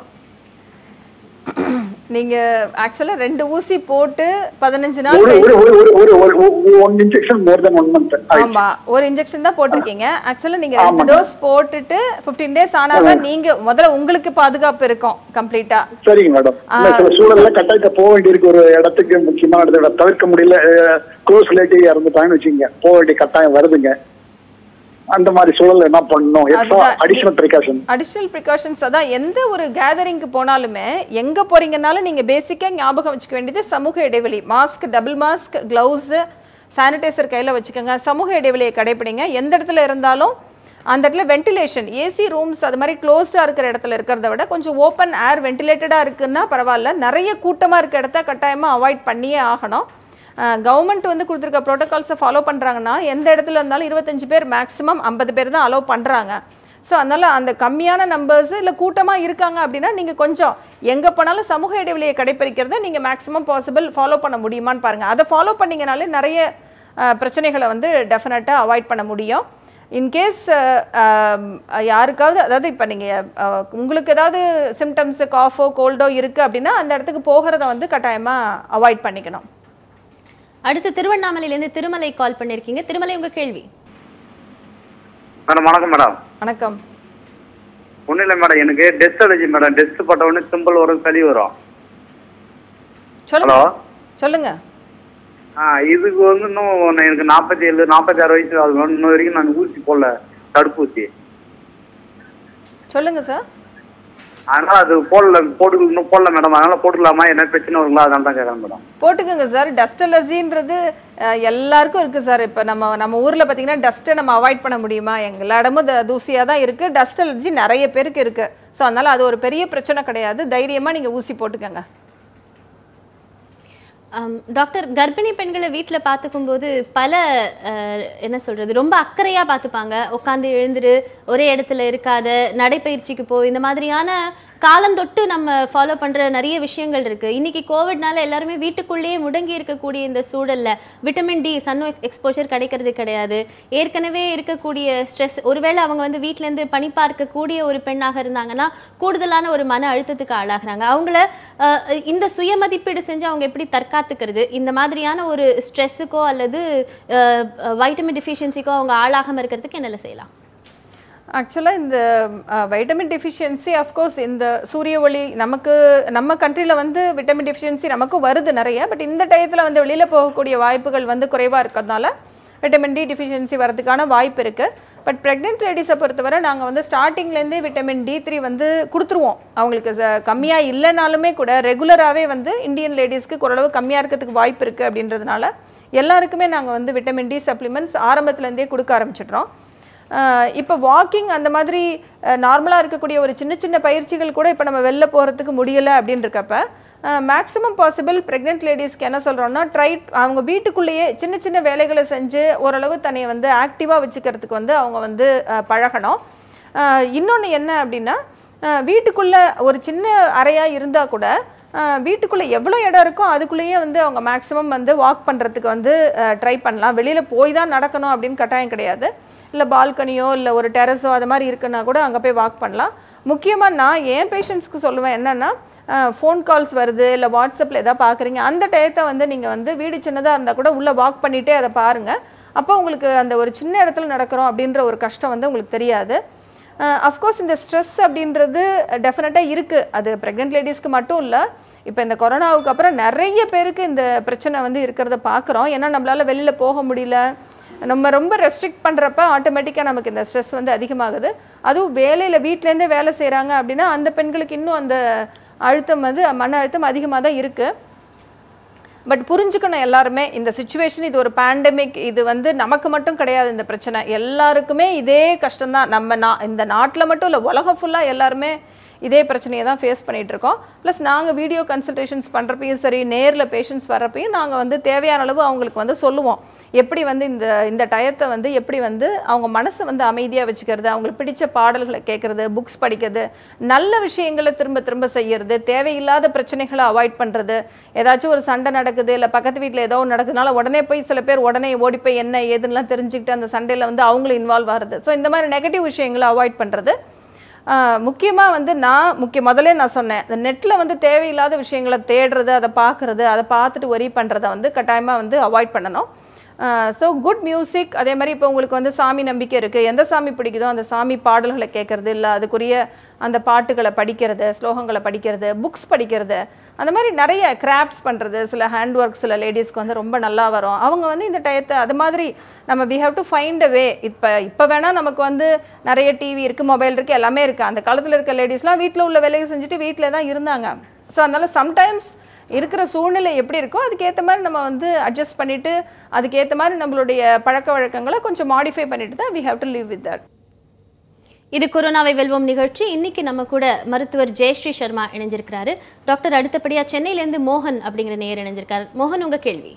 நீங்க ஆக்சுவலா ரெண்டு ஊசி போட்டு பதினஞ்சு நாள் ஒரு ஒரு ஒரு ஒரு ஒரு ஒரு one injection more then one month ஆமா ஒரு இன்ஜெக்ஷன் தான் போட்டிருக்கீங்க ஆக்சுவலா நீங்க ரெண்டு ஆமாங்க. டோஸ் போட்டுட்டு 15 டேஸ் ஆனாதான் நீங்க முதல்ல உங்களுக்கு பாதுகாப்பு இருக்கும் கம்ப்ளீட்டா சரிங்க மேடம் இல்ல, சில சூழல்ல கட்டாயத்தை போக வேண்டியிருக்கு ஒரு இடத்துக்கு முக்கியமான இடத்துல தவிர்க்க முடியல க்ளோஸ் ரிலேட்டிவ் இறந்துட்டாங்கன்னு வச்சுங்க போக வேண்டிய கட்டாயம் வருதுங்க அந்த மாதிரி சூழல்ல என்ன பண்ணணும் எக்ஸ்ட்ரா அதுதான். அடிஷனல் ப்ரிகாஷன் அடிஷனல் ப்ரிகாஷன்ஸ் அதான் எந்த ஒரு கேதரிங்க்கு போனாலுமே எங்க போறீங்கனாலும் நீங்க பேசிக்கா ஞாபகம் வச்சுக்க வேண்டியது சமூக இடைவெளி mask double mask gloves sanitizer கையில வச்சுக்கோங்க சமூக இடைவெளியை கடைபிடிங்க எந்த இடத்துல இருந்தாலும் அந்த இடத்துல வென்டிலேஷன் ஏசி ரூம்ஸ் அது மாதிரி க்ளோஸ்டாக இருக்கிற இடத்துல இருக்கிறத விட கொஞ்சம் ஓப்பன் ஏர் வென்டிலேட்டடாக இருக்குன்னா பரவாயில்ல நிறைய கூட்டமாக இருக்க இடத்த கட்டாயமாக அவாய்ட் பண்ணியே ஆகணும் கவர்மெண்ட் வந்து கொடுத்துருக்க ப்ரோட்டோகால்ஸை ஃபாலோ பண்ணுறாங்கன்னா எந்த இடத்துல இருந்தாலும் இருபத்தஞ்சு பேர் மேக்ஸிமம் ஐம்பது பேர் தான் அலோவ் பண்ணுறாங்க ஸோ அதனால் அந்த கம்மியான நம்பர்ஸ் இல்லை கூட்டமாக இருக்காங்க அப்படின்னா நீங்கள் கொஞ்சம் எங்கே போனாலும் சமூக இடைவெளியை கடைப்பிடிக்கிறத நீங்கள் மேக்ஸிமம் பாசிபிள் ஃபாலோ பண்ண முடியுமான்னு பாருங்கள் அதை ஃபாலோ பண்ணீங்கனாலே நிறைய அஹ், பிரச்சனைகளை வந்து டெஃபினட்டாக அவாய்ட் பண்ண முடியும் இன்கேஸ் யாருக்காவது அதாவது இப்போ நீங்கள் உங்களுக்கு ஏதாவது சிம்டம்ஸு காஃபோ கோல்டோ இருக்குது அப்படின்னா அந்த இடத்துக்கு போகிறத வந்து கட்டாயமாக அவாய்ட் பண்ணிக்கணும் அடுத்து திருவண்ணாமலையிலேருந்து திருமலை கால் பண்ணிருக்கீங்க திருமலை உங்க கேள்வி மேடம் வணக்கம் மேடம் வணக்கம் ஒன்றும் இல்லை மேடம் எனக்கு டெஸ்ட் அலர்ஜி மேடம் டெஸ்ட் போட்ட உடனே தும்பல் வரும் சளி வரும் சொல்லுங்க ஹலோ சொல்லுங்க ஆ இதுக்கு வந்து இன்னும் நான் எனக்கு நாற்பத்தி ஏழு நாற்பத்தி ஆறு வயசு ஆகுது மேடம் இன்னும் வரைக்கும் நான் ஊசி போடல தடுப்பூசி சொல்லுங்க சார் அதனால அது போடல போட்டு இன்னும் போடல மேடம் அதனால போட்டுக்கலாமா என்ன பிரச்சனை வருங்களா அதனால தான் கேட்குறேன் மேடம் போட்டுக்கோங்க சார் டஸ்ட் அலர்ஜின்றது அஹ், எல்லாருக்கும் இருக்குது சார் இப்போ நம்ம நம்ம ஊரில் பார்த்தீங்கன்னா டஸ்ட்டை நம்ம அவாய்ட் பண்ண முடியுமா எல்லா இடமும் த- தூசியாக தான் இருக்குது டஸ்ட் அலர்ஜி நிறைய பேருக்கு இருக்குது ஸோ அதனால் அது ஒரு பெரிய பிரச்சனை கிடையாது தைரியமாக நீங்கள் ஊசி போட்டுக்கோங்க ஆம், டாக்டர் கர்ப்பிணி பெண்களை வீட்டில் பார்த்துக்கும் போது பல அஹ், என்ன சொல்றது ரொம்ப அக்கறையா பார்த்துப்பாங்க உட்காந்து எழுந்துரு ஒரே இடத்துல இருக்காத நடைப்பயிற்சிக்கு போ இந்த மாதிரியான காலம் தொட்டு நம்ம ஃபாலோ பண்ற நிறைய விஷயங்கள் இருக்கு இன்னைக்கு கோவிட்னால எல்லாருமே வீட்டுக்குள்ளேயே முடங்கி இருக்கக்கூடிய இந்த சூழல்ல விட்டமின் டி சன் எக்ஸ்போஷர் கிடைக்கிறது கிடையாது ஏற்கனவே இருக்கக்கூடிய ஸ்ட்ரெஸ் ஒருவேளை அவங்க வந்து வீட்ல இருந்து பணி பார்க்கக்கூடிய ஒரு பெண்ணாக இருந்தாங்கன்னா கூடுதலான ஒரு மன அழுத்தத்துக்கு ஆளாகிறாங்க அவங்கள அஹ், இந்த சுய மதிப்பீடு செஞ்சு அவங்க எப்படி தற்காத்துக்கிறது இந்த மாதிரியான ஒரு ஸ்ட்ரெஸ்ஸுக்கோ அல்லது வைட்டமின் டிஃபிஷியன்சிக்கோ அவங்க ஆளாகாம இருக்கிறதுக்கு என்னெல்லாம் செய்யலாம் ஆக்சுவலாக இந்த வைட்டமின் டெஃபிஷியன்சி அஃப்கோர்ஸ் இந்த சூரிய ஒளி நமக்கு நம்ம கண்ட்ரியில் வந்து விட்டமின் டெஃபிஷியன்சி நமக்கு வருது நிறைய பட் இந்த டயத்தில் வந்து வெளியில் போகக்கூடிய வாய்ப்புகள் வந்து குறைவாக இருக்கிறதுனால விட்டமின் டி டிஃபிஷியன்சி வரதுக்கான வாய்ப்பு இருக்குது பட் ப்ரெக்னென்ட் லேடிஸை பொறுத்தவரை நாங்கள் வந்து ஸ்டார்டிங்லேருந்தே விட்டமின் டி த்ரீ வந்து கொடுத்துருவோம் அவங்களுக்கு கம்மியாக இல்லைனாலுமே கூட ரெகுலராகவே வந்து இந்தியன் லேடிஸ்க்கு ஓரளவு கம்மியாக இருக்கிறதுக்கு வாய்ப்பு இருக்குது அப்படின்றதுனால எல்லாருக்குமே நாங்கள் வந்து விட்டமின் டி சப்ளிமெண்ட்ஸ் ஆரம்பத்துலேருந்தே கொடுக்க ஆரம்பிச்சிடுறோம் இப்போ வாக்கிங் அந்த மாதிரி நார்மலாக இருக்கக்கூடிய ஒரு சின்ன சின்ன பயிற்சிகள் கூட இப்போ நம்ம வெளில போகிறதுக்கு முடியலை அப்படின்னு இருக்கப்ப மேக்ஸிமம் பாசிபிள் ப்ரெக்னென்ட் லேடிஸ்க்கு என்ன சொல்கிறோம்னா ட்ரை அவங்க வீட்டுக்குள்ளேயே சின்ன சின்ன வேலைகளை செஞ்சு ஓரளவு தன்னை வந்து ஆக்டிவாக வச்சுக்கிறதுக்கு வந்து அவங்க வந்து அஹ், பழகணும் இன்னொன்று என்ன அப்படின்னா அஹ், வீட்டுக்குள்ள ஒரு சின்ன அறையாக இருந்தால் கூட அஹ், வீட்டுக்குள்ள எவ்வளோ இடம் இருக்கோ அதுக்குள்ளேயே வந்து அவங்க மேக்ஸிமம் வந்து வாக் பண்ணுறதுக்கு வந்து ட்ரை பண்ணலாம் வெளியில் போய் தான் நடக்கணும் அப்படின்னு கட்டாயம் கிடையாது இல்லை பால்கனியோ இல்லை ஒரு டெரஸோ அது மாதிரி இருக்குன்னா கூட அங்கே போய் வாக் பண்ணலாம் முக்கியமாக நான் என் பேஷண்ட்ஸ்க்கு சொல்லுவேன் என்னென்னா ஃபோன் கால்ஸ் வருது இல்லை வாட்ஸ்அப்பில் எதாவது பார்க்குறீங்க அந்த டயத்தை வந்து நீங்கள் வந்து வீடு சின்னதாக இருந்தால் கூட உள்ளே வாக் பண்ணிகிட்டே அதை பாருங்கள் அப்போ உங்களுக்கு அந்த ஒரு சின்ன இடத்துல நடக்கிறோம் அப்படின்ற ஒரு கஷ்டம் வந்து உங்களுக்கு தெரியாது அஃப்கோர்ஸ் இந்த ஸ்ட்ரெஸ் அப்படின்றது டெஃபினட்டாக இருக்குது அது ப்ரெக்னென்ட் லேடிஸ்க்கு மட்டும் இல்லை இப்போ இந்த கொரோனாவுக்கு அப்புறம் நிறைய பேருக்கு இந்த பிரச்சனை வந்து இருக்கிறத பார்க்குறோம் ஏன்னா நம்மளால வெளியில் போக முடியல நம்ம ரொம்ப ரெஸ்ட்ரிக்ட் பண்ணுறப்ப ஆட்டோமேட்டிக்காக நமக்கு இந்த ஸ்ட்ரெஸ் வந்து அதிகமாகுது அதுவும் வேலையில் வீட்டிலேருந்தே வேலை செய்கிறாங்க அப்படின்னா அந்த பெண்களுக்கு இன்னும் அந்த அழுத்தம் வந்து மன அழுத்தம் அதிகமாக தான் இருக்குது பட் புரிஞ்சுக்கணும் எல்லாருமே இந்த சுச்சுவேஷன் இது ஒரு பேண்டமிக் இது வந்து நமக்கு மட்டும் கிடையாது இந்த பிரச்சனை எல்லாருக்குமே இதே கஷ்டம்தான் நம்ம நா இந்த நாட்டில் மட்டும் இல்லை உலகம் ஃபுல்லாக எல்லாருமே இதே பிரச்சனையை தான் ஃபேஸ் பண்ணிட்டு இருக்கோம் ப்ளஸ் நாங்கள் வீடியோ கன்சல்டேஷன்ஸ் பண்ணுறப்பையும் சரி நேரில் பேஷண்ட்ஸ் வர்றப்பையும் நாங்கள் வந்து தேவையான அளவு அவங்களுக்கு வந்து சொல்லுவோம் எப்படி வந்து இந்த இந்த டயத்தை வந்து எப்படி வந்து அவங்க மனசை வந்து அமைதியாக வச்சுக்கிறது அவங்களுக்கு பிடிச்ச பாடல்களை கேட்குறது புக்ஸ் படிக்கிறது நல்ல விஷயங்களை திரும்ப திரும்ப செய்யறது தேவையில்லாத பிரச்சனைகளை அவாய்ட் பண்ணுறது ஏதாச்சும் ஒரு சண்டை நடக்குது இல்லை பக்கத்து வீட்டில் ஏதோ ஒன்று நடக்குதுனால உடனே போய் சில பேர் உடனே ஓடி போய் என்ன ஏதுன்னெலாம் தெரிஞ்சுக்கிட்டு அந்த சண்டையில் வந்து அவங்களும் இன்வால்வ் ஆகுது ஸோ இந்த மாதிரி நெகட்டிவ் விஷயங்களை அவாய்ட் பண்ணுறது முக்கியமாக வந்து நான் முக்கிய முதல்ல நான் சொன்னேன் இந்த நெட்டில் வந்து தேவையில்லாத விஷயங்களை தேடுறது அதை பார்க்குறது அதை பார்த்துட்டு ஒரி பண்ணுறதை வந்து கட்டாயமாக வந்து அவாய்ட் பண்ணணும் ஸோ குட் மியூசிக் அதே மாதிரி இப்போ உங்களுக்கு வந்து சாமி நம்பிக்கை இருக்குது எந்த சாமி பிடிக்குதோ அந்த சாமி பாடல்களை கேட்குறது இல்லை அதுக்குரிய அந்த பாட்டுகளை படிக்கிறது ஸ்லோகங்களை படிக்கிறது புக்ஸ் படிக்கிறது அந்த மாதிரி நிறைய கிராஃப்ட்ஸ் பண்ணுறது சில ஹேண்ட் ஒர்க் சில லேடிஸ்க்கு வந்து ரொம்ப நல்லா வரும் அவங்க வந்து இந்த டயத்தை அது மாதிரி நம்ம we have to find a way இப்போ இப்போ வேணால் நமக்கு வந்து நிறைய டிவி இருக்குது மொபைல் இருக்குது எல்லாமே இருக்குது அந்த காலத்தில் இருக்க லேடிஸ்லாம் வீட்டில் உள்ள வேலையை செஞ்சுட்டு வீட்டில் தான் இருந்தாங்க ஸோ அதனால சம்டைம்ஸ் இருக்கிற சூழ்நிலை எப்படி இருக்கோ அதுக்கேற்ற மாதிரி நம்ம வந்து அட்ஜஸ்ட் பண்ணிட்டு அதுக்கேற்ற மாதிரி நம்மளுடைய பழக்க வழக்கங்களை கொஞ்சம் மாடிஃபை பண்ணிட்டு தான் we have to live with that இது கொரோனாவை வெல்வோம் நிகழ்ச்சி இன்னைக்கு நம்ம கூட மருத்துவர் ஜெயஸ்ரீ சர்மா இணைஞ்சிருக்கிறாரு டாக்டர் அடுத்தபடியா சென்னையிலேருந்து மோகன் அப்படிங்கிற நேயர் இணைஞ்சிருக்காரு மோகன் உங்க கேள்வி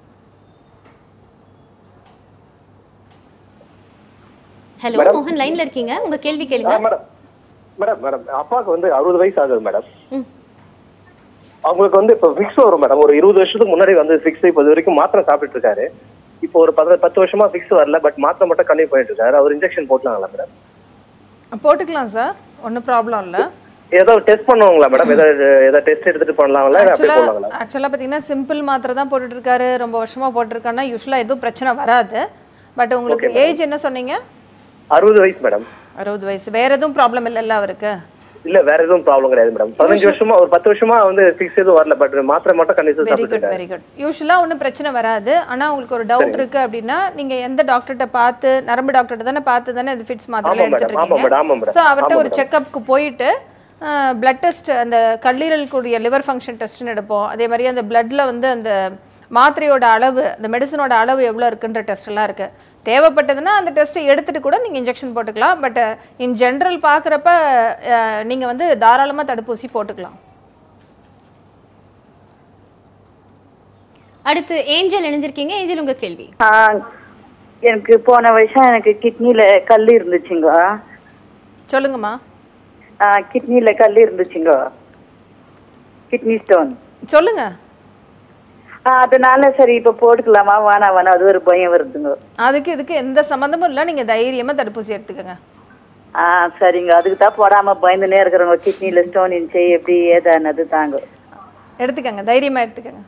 ஹலோ Madam. மோகன் லைன்ல இருக்கீங்க உங்க கேள்வி கேளுங்க மேடம் மேடம் மேடம் அப்பாவுக்கு வந்து அறுபது வயசு ஆகுது மேடம் ம். அவங்களுக்கு வந்து இப்போ ஃபிக்ஸ் வரும் மேடம் ஒரு இருபது வருஷத்துக்கு முன்னாடி வந்து ஃபிக்ஸ் இப்போ இது வரைக்கும் மாத்திரை சாப்பிட்டுட்டு இருக்காரு இப்போ ஒரு பத்து பத்து வருஷமா ஃபிக்ஸ் வரல பட் மாத்திரை மட்டும் கண்டினியூ பண்ணிட்டு இருக்காரு அவர் இன்ஜெக்ஷன் போட்டலாங்களா மேடம் போட்டுக்கலாம் சார் ஒன்றும் ப்ராப்ளம் இல்லை ஏதோ டெஸ்ட் பண்ணுவாங்களா மேடம் ஏதாவது ஏதாவது டெஸ்ட் எடுத்துட்டு பண்ணலாங்களா இல்லை அப்படியே போடலாங்களா ஆக்சுவலாக பார்த்தீங்கன்னா சிம்பிள் மாத்திரை தான் போட்டுட்டு இருக்காரு ரொம்ப வருஷமா போட்டிருக்காருன்னா யூஸ்வலாக எதுவும் பிரச்சனை வராது பட் உங்களுக்கு Okay, madam. ஏஜ் என்ன சொன்னீங்க அறுபது வயசு மேடம் அறுபது வயசு வேற எதுவும் ப்ராப்ளம் இல்லைல்ல அவருக்கு இல்ல வேற எதுவும் ப்ராப்ளம் கிடையாது மேடம் பதினஞ்சு வருஷமா ஒரு பத்து வருஷமா வந்து ஃபிக்ஸ் எதுவும் வரல பட் மாத்திரை மட்டும் கண்டினியூ வெரி சாப்பிட்டு குட் இருக்காரு வெரி குட் யூஸ்வலாக ஒன்றும் பிரச்சனை வராது ஆனால் உங்களுக்கு ஒரு டவுட் சரிங்க. இருக்கு அப்படின்னா நீங்க எந்த டாக்டர்கிட்ட பார்த்து நரம்பு டாக்டர்கிட்ட தானே பார்த்து தானே இந்த ஃபிட்ஸ் மாத்திரை ஆமா எடுத்துட்டு மேடம் ஆமா மேடம் ஆமா இருக்கீங்க மேடம் ஸோ அவர்கிட்ட ஆமா ஒரு மேடம் செக்கப்புக்கு போயிட்டு பிளட் டெஸ்ட் அந்த கல்லீரலுக்குரிய லிவர் ஃபங்க்ஷன் டெஸ்ட்னு எடுப்போம் அதே மாதிரி அந்த பிளட்ல வந்து அந்த மாத்திரையோட அளவு அந்த மெடிசனோட அளவு எவ்வளோ இருக்குன்ற டெஸ்ட் எல்லாம் இருக்கு தேவைப்பட்டதுன்னா அந்த டெஸ்ட்டை எடுத்துட்டு கூட நீங்க இன்ஜெக்ஷன் போட்டுக்கலாம் பட் இன் ஜென்ரல் பார்க்குறப்ப நீங்க வந்து தாராளமா தடுப்பூசி போட்டுக்கலாம் அடுத்து ஏஞ்சல் இணைஞ்சிருக்கீங்க ஏஞ்சல் உங்க கேள்வி ஆ, எனக்கு போன வருஷம் எனக்கு கிட்னில கல் இருந்துச்சுங்க சொல்லுங்கம்மா கிட்னில கல் இருந்துச்சுங்க கிட்னி ஸ்டோன் சொல்லுங்க அதனால சரி இப்ப போட்டுக்கலாமா வேணா வேணா அது ஒரு பயம் வருதுங்க அதுக்கு இதுக்கு எந்த சம்மந்தமும் இல்லை நீங்க தைரியமா தடுப்பூசி எடுத்துக்கோங்க ஆ சரிங்க அதுக்கு தான் போடாம பயந்துனே இருக்கிறவங்க கிட்னில ஸ்டோன் இருந்துச்சு எப்படி ஏதானது தாங்க எடுத்துக்கங்க தைரியமா எடுத்துக்கங்க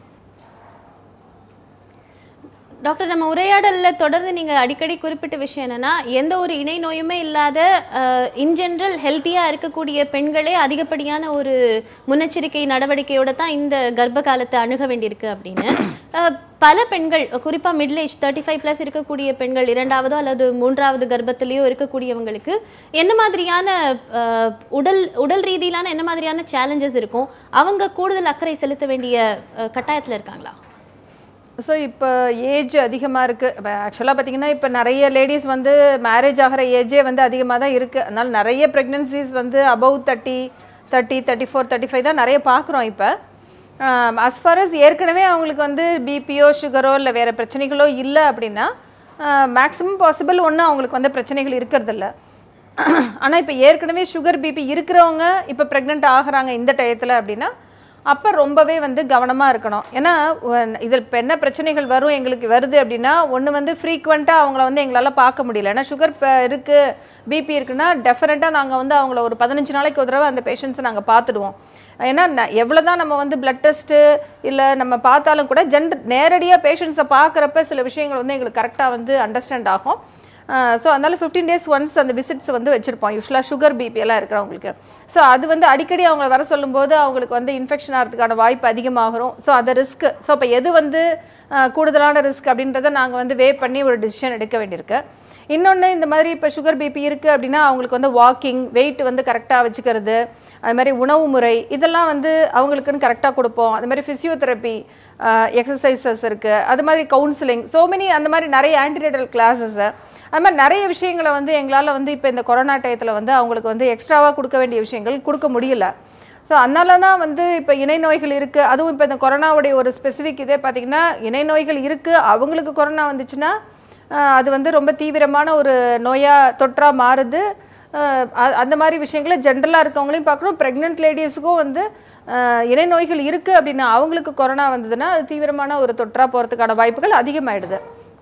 டாக்டர் நம்ம உரையாடல்ல தொடர்ந்து நீங்க அடிக்கடி குறிப்பிட்ட விஷயம் என்னன்னா எந்த ஒரு இணை நோயுமே இல்லாத இன் ஜெனரல் ஹெல்த்தியா இருக்கக்கூடிய பெண்களே அதிகப்படியான ஒரு முன்னெச்சரிக்கை நடவடிக்கையோட தான் இந்த கர்ப்ப காலத்தை அணுக வேண்டியிருக்கு அப்படின்னு அஹ், பல பெண்கள் குறிப்பா middle age thirty five plus இருக்கக்கூடிய பெண்கள் இரண்டாவதோ அல்லது மூன்றாவது கர்ப்பத்திலேயோ இருக்கக்கூடியவங்களுக்கு என்ன மாதிரியான அஹ், உடல் உடல் ரீதியிலான என்ன மாதிரியான சேலஞ்சஸ் இருக்கும் அவங்க கூடுதல் அக்கறை செலுத்த வேண்டிய அஹ், கட்டாயத்துல இருக்காங்களா ஸோ இப்போ ஏஜ் அதிகமாக இருக்குது ஆக்சுவலாக பார்த்தீங்கன்னா இப்போ நிறைய லேடிஸ் வந்து மேரேஜ் ஆகிற ஏஜே வந்து அதிகமாக தான் இருக்குது அதனால நிறைய ப்ரெக்னென்சிஸ் வந்து above thirty thirty thirty four thirty five தான் நிறைய பார்க்குறோம் இப்போ அஸ் ஃபார் அஸ் ஏற்கனவே அவங்களுக்கு வந்து பிபியோ சுகரோ இல்லை வேறு பிரச்சனைகளோ இல்லை அப்படின்னா மேக்ஸிமம் பாசிபிள் ஒன்றும் அவங்களுக்கு வந்து பிரச்சனைகள் இருக்கிறதில்ல ஆனால் இப்போ ஏற்கனவே சுகர் பிபி இருக்கிறவங்க இப்போ ப்ரெக்னென்ட் ஆகுறாங்க இந்த டயத்தில் அப்படின்னா அப்போ ரொம்பவே வந்து கவனமாக இருக்கணும் ஏன்னா உ- இதில் இப்போ என்ன பிரச்சனைகள் வரும் எங்களுக்கு வருது அப்படின்னா ஒன்று வந்து ஃப்ரீக்வெண்ட்டாக அவங்கள வந்து எங்களால் பார்க்க முடியல ஏன்னா சுகர் இருக்குது பிபி இருக்குன்னா டெஃபினட்டாக நாங்கள் வந்து அவங்கள ஒரு பதினஞ்சு நாளைக்கு ஒரு தடவை அந்த பேஷண்ட்ஸை நாங்கள் பார்த்துடுவோம் ஏன்னா எவ்வளோ தான் நம்ம வந்து பிளட் டெஸ்ட்டு இல்லை நம்ம பார்த்தாலும் கூட ஜென்ர நேரடியாக பேஷண்ட்ஸை பார்க்குறப்ப சில விஷயங்கள் வந்து எங்களுக்கு கரெக்டாக வந்து அண்டர்ஸ்டாண்ட் ஆகும் ஸோ அதனால ஃபிஃப்டீன் டேஸ் ஒன்ஸ் அந்த விசிட்ஸ் வந்து வச்சுருப்போம் யூஸ்வலாக சுகர் பிபி எல்லாம் இருக்கிறவங்களுக்கு ஸோ அது வந்து அடிக்கடி அவங்க வர சொல்லும்போது அவங்களுக்கு வந்து இன்ஃபெக்ஷன் ஆகிறதுக்கான வாய்ப்பு அதிகமாகும் ஸோ அந்த ரிஸ்க் ஸோ இப்போ எது வந்து அஹ், கூடுதலான ரிஸ்க் அப்படின்றத நாங்கள் வந்து வே பண்ணி ஒரு டிசிஷன் எடுக்க வேண்டியிருக்கு இன்னொன்று இந்த மாதிரி இப்போ சுகர் பிபி இருக்குது அப்படின்னா அவங்களுக்கு வந்து வாக்கிங் வெயிட் வந்து கரெக்டாக வச்சுக்கிறது அது மாதிரி உணவு முறை இதெல்லாம் வந்து அவங்களுக்குன்னு கரெக்டாக கொடுப்போம் அது மாதிரி ஃபிசியோதெரப்பி எக்ஸசைசஸ் இருக்குது அது மாதிரி கவுன்சிலிங் ஸோ மெனி அந்த மாதிரி நிறைய ஆன்டினேட்டல் கிளாஸஸ்ஸு அது மாதிரி நிறைய விஷயங்களை வந்து எங்களால் வந்து இப்போ இந்த கொரோனா டயத்தில் வந்து அவங்களுக்கு வந்து எக்ஸ்ட்ராவாக கொடுக்க வேண்டிய விஷயங்கள் கொடுக்க முடியல ஸோ அதனால தான் வந்து இப்போ இணை நோய்கள் இருக்குது அதுவும் இப்போ இந்த கொரோனாவுடைய ஒரு ஸ்பெசிஃபிக் இதே பார்த்தீங்கன்னா இணை நோய்கள் இருக்குது அவங்களுக்கு கொரோனா வந்துச்சுன்னா ஆஹ் அது வந்து ரொம்ப தீவிரமான ஒரு நோயாக தொற்றாக மாறுது ஆஹ் அ- அந்த மாதிரி விஷயங்களை ஜென்ரலாக இருக்கவங்களையும் பார்க்கணும் ப்ரெக்னென்ட் லேடிஸுக்கும் வந்து ஆஹ் இணை நோய்கள் இருக்குது அப்படின்னா அவங்களுக்கு கொரோனா வந்ததுன்னா அது தீவிரமான ஒரு தொற்றா போகிறதுக்கான வாய்ப்புகள் அதிகமாயிடுது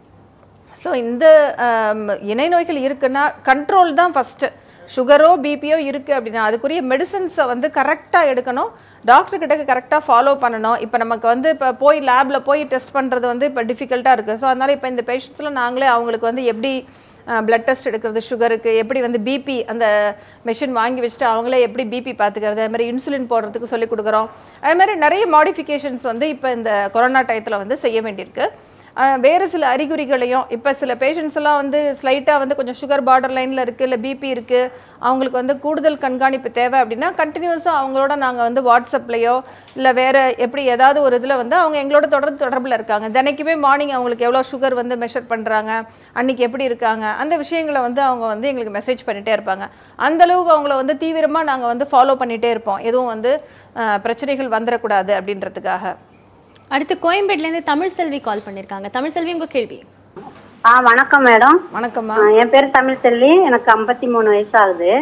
ஸோ இந்த ஆம், இணை நோய்கள் இருக்குன்னா கண்ட்ரோல் தான் ஃபஸ்ட்டு சுகரோ பிபியோ இருக்குது அப்படின்னா அதுக்குரிய மெடிசன்ஸை வந்து கரெக்டாக எடுக்கணும் டாக்டர் கிட்ட கரெக்டாக ஃபாலோ பண்ணணும் இப்போ நமக்கு வந்து இப்போ போய் லேபில் போய் டெஸ்ட் பண்ணுறது வந்து இப்போ டிஃபிகல்ட்டாக இருக்குது ஸோ அதனால் இப்போ இந்த பேஷண்ட்ஸில் நாங்களே அவங்களுக்கு வந்து எப்படி பிளட் டெஸ்ட் எடுக்கிறது சுகருக்கு எப்படி வந்து பிபி அந்த மெஷின் வாங்கி வச்சுட்டு அவங்களே எப்படி பிபி பார்த்துக்கிறது அது மாதிரி இன்சுலின் போடுறதுக்கு சொல்லி கொடுக்குறோம் அது மாதிரி நிறைய மாடிஃபிகேஷன்ஸ் வந்து இப்போ இந்த கொரோனா டயத்தில் வந்து செய்ய வேண்டியிருக்கு அஹ் வேறு சில அறிகுறிகளையும் இப்போ சில பேஷண்ட்ஸ் எல்லாம் வந்து ஸ்லைட்டாக வந்து கொஞ்சம் சுகர் பார்டர் லைனில் இருக்குது இல்லை பிபி இருக்குது அவங்களுக்கு வந்து கூடுதல் கண்காணிப்பு தேவை அப்படின்னா கண்டினியூஸாக அவங்களோட நாங்கள் வந்து வாட்ஸ்அப்லேயோ இல்லை வேறு எப்படி ஏதாவது ஒரு இதில் வந்து அவங்க எங்களோட தொடர்ந்து தொடர்பில் இருக்காங்க தினைக்குமே மார்னிங் அவங்களுக்கு எவ்வளோ சுகர் வந்து மெஷர் பண்ணுறாங்க அன்னைக்கு எப்படி இருக்காங்க அந்த விஷயங்களை வந்து அவங்க வந்து எங்களுக்கு மெசேஜ் பண்ணிகிட்டே இருப்பாங்க அந்த அளவுக்கு அவங்கள வந்து தீவிரமாக நாங்கள் வந்து ஃபாலோ பண்ணிகிட்டே இருப்போம் எதுவும் வந்து அஹ், பிரச்சனைகள் வந்துடக்கூடாது அப்படின்றதுக்காக அடுத்து கோயம்பேடுலேருந்து தமிழ் செல்வி கால் பண்ணியிருக்காங்க தமிழ் செல்வி உங்க கேள்வி ஆ வணக்கம் மேடம் வணக்கம்மா என் பேர் தமிழ்செல்வி எனக்கு ஐம்பத்தி மூணு வயசு ஆகுது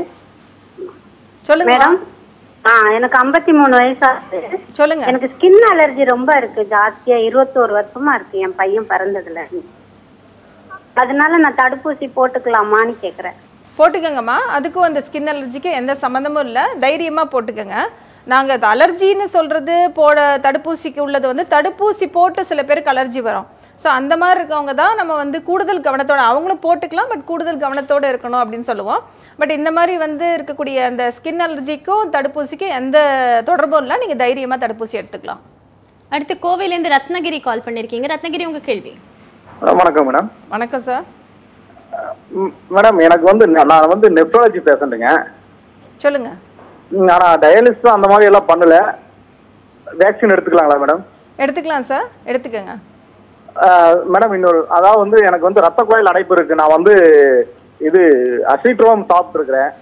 சொல்லுங்க மேடம் ஆ எனக்கு ஐம்பத்தி மூணு வயசு ஆகுது சொல்லுங்க எனக்கு ஸ்கின் அலர்ஜி ரொம்ப இருக்கு ஜாஸ்தியா இருபத்தோரு வருஷமா இருக்கு என் பையன் பிறந்ததுல இருந்து. அதனால நான் தடுப்பூசி போட்டுக்கலாமான்னு கேக்குறேன் போட்டுக்கோங்கம்மா அதுக்கும் அந்த ஸ்கின் அலர்ஜிக்கும் எந்த சம்மந்தமும் இல்லை தைரியமாக போட்டுக்கோங்க நாங்கள் அது அலர்ஜின்னு சொல்கிறது போட தடுப்பூசிக்கு உள்ளது வந்து தடுப்பூசி போட்டு சில பேருக்கு அலர்ஜி வரும் ஸோ அந்த மாதிரி இருக்கவங்க தான் நம்ம வந்து கூடுதல் கவனத்தோட அவங்களும் போட்டுக்கலாம் பட் கூடுதல் கவனத்தோட இருக்கணும் அப்படின்னு சொல்லுவோம் பட் இந்த மாதிரி வந்து இருக்கக்கூடிய அந்த ஸ்கின் அலர்ஜிக்கும் தடுப்பூசிக்கும் எந்த தொடர்பும் இல்லை நீங்கள் தைரியமாக தடுப்பூசி எடுத்துக்கலாம் அடுத்து கோவையிலேருந்து ரத்னகிரி கால் பண்ணியிருக்கீங்க ரத்னகிரி உங்க கேள்வி வணக்கம் மேடம் வணக்கம் சார் ம், மேடம் எனக்கு வந்து ந- நான் வந்து நெஃப்ராலஜி பேஷண்ட்டுங்க சொல்லுங்க ஆனால் டயாலிசிஸ் அந்த மாதிரி எல்லாம் பண்ணல வேக்சின் எடுத்துக்கலாங்களா மேடம் எடுத்துக்கலாம் சார் எடுத்துக்கோங்க ஆஹ், மேடம் இன்னொரு அதாவது வந்து எனக்கு வந்து ரத்த குழாயில் அடைப்பு இருக்கு நான் வந்து இது அசிட்ரோம் சாப்பிட்டுருக்கிறேன்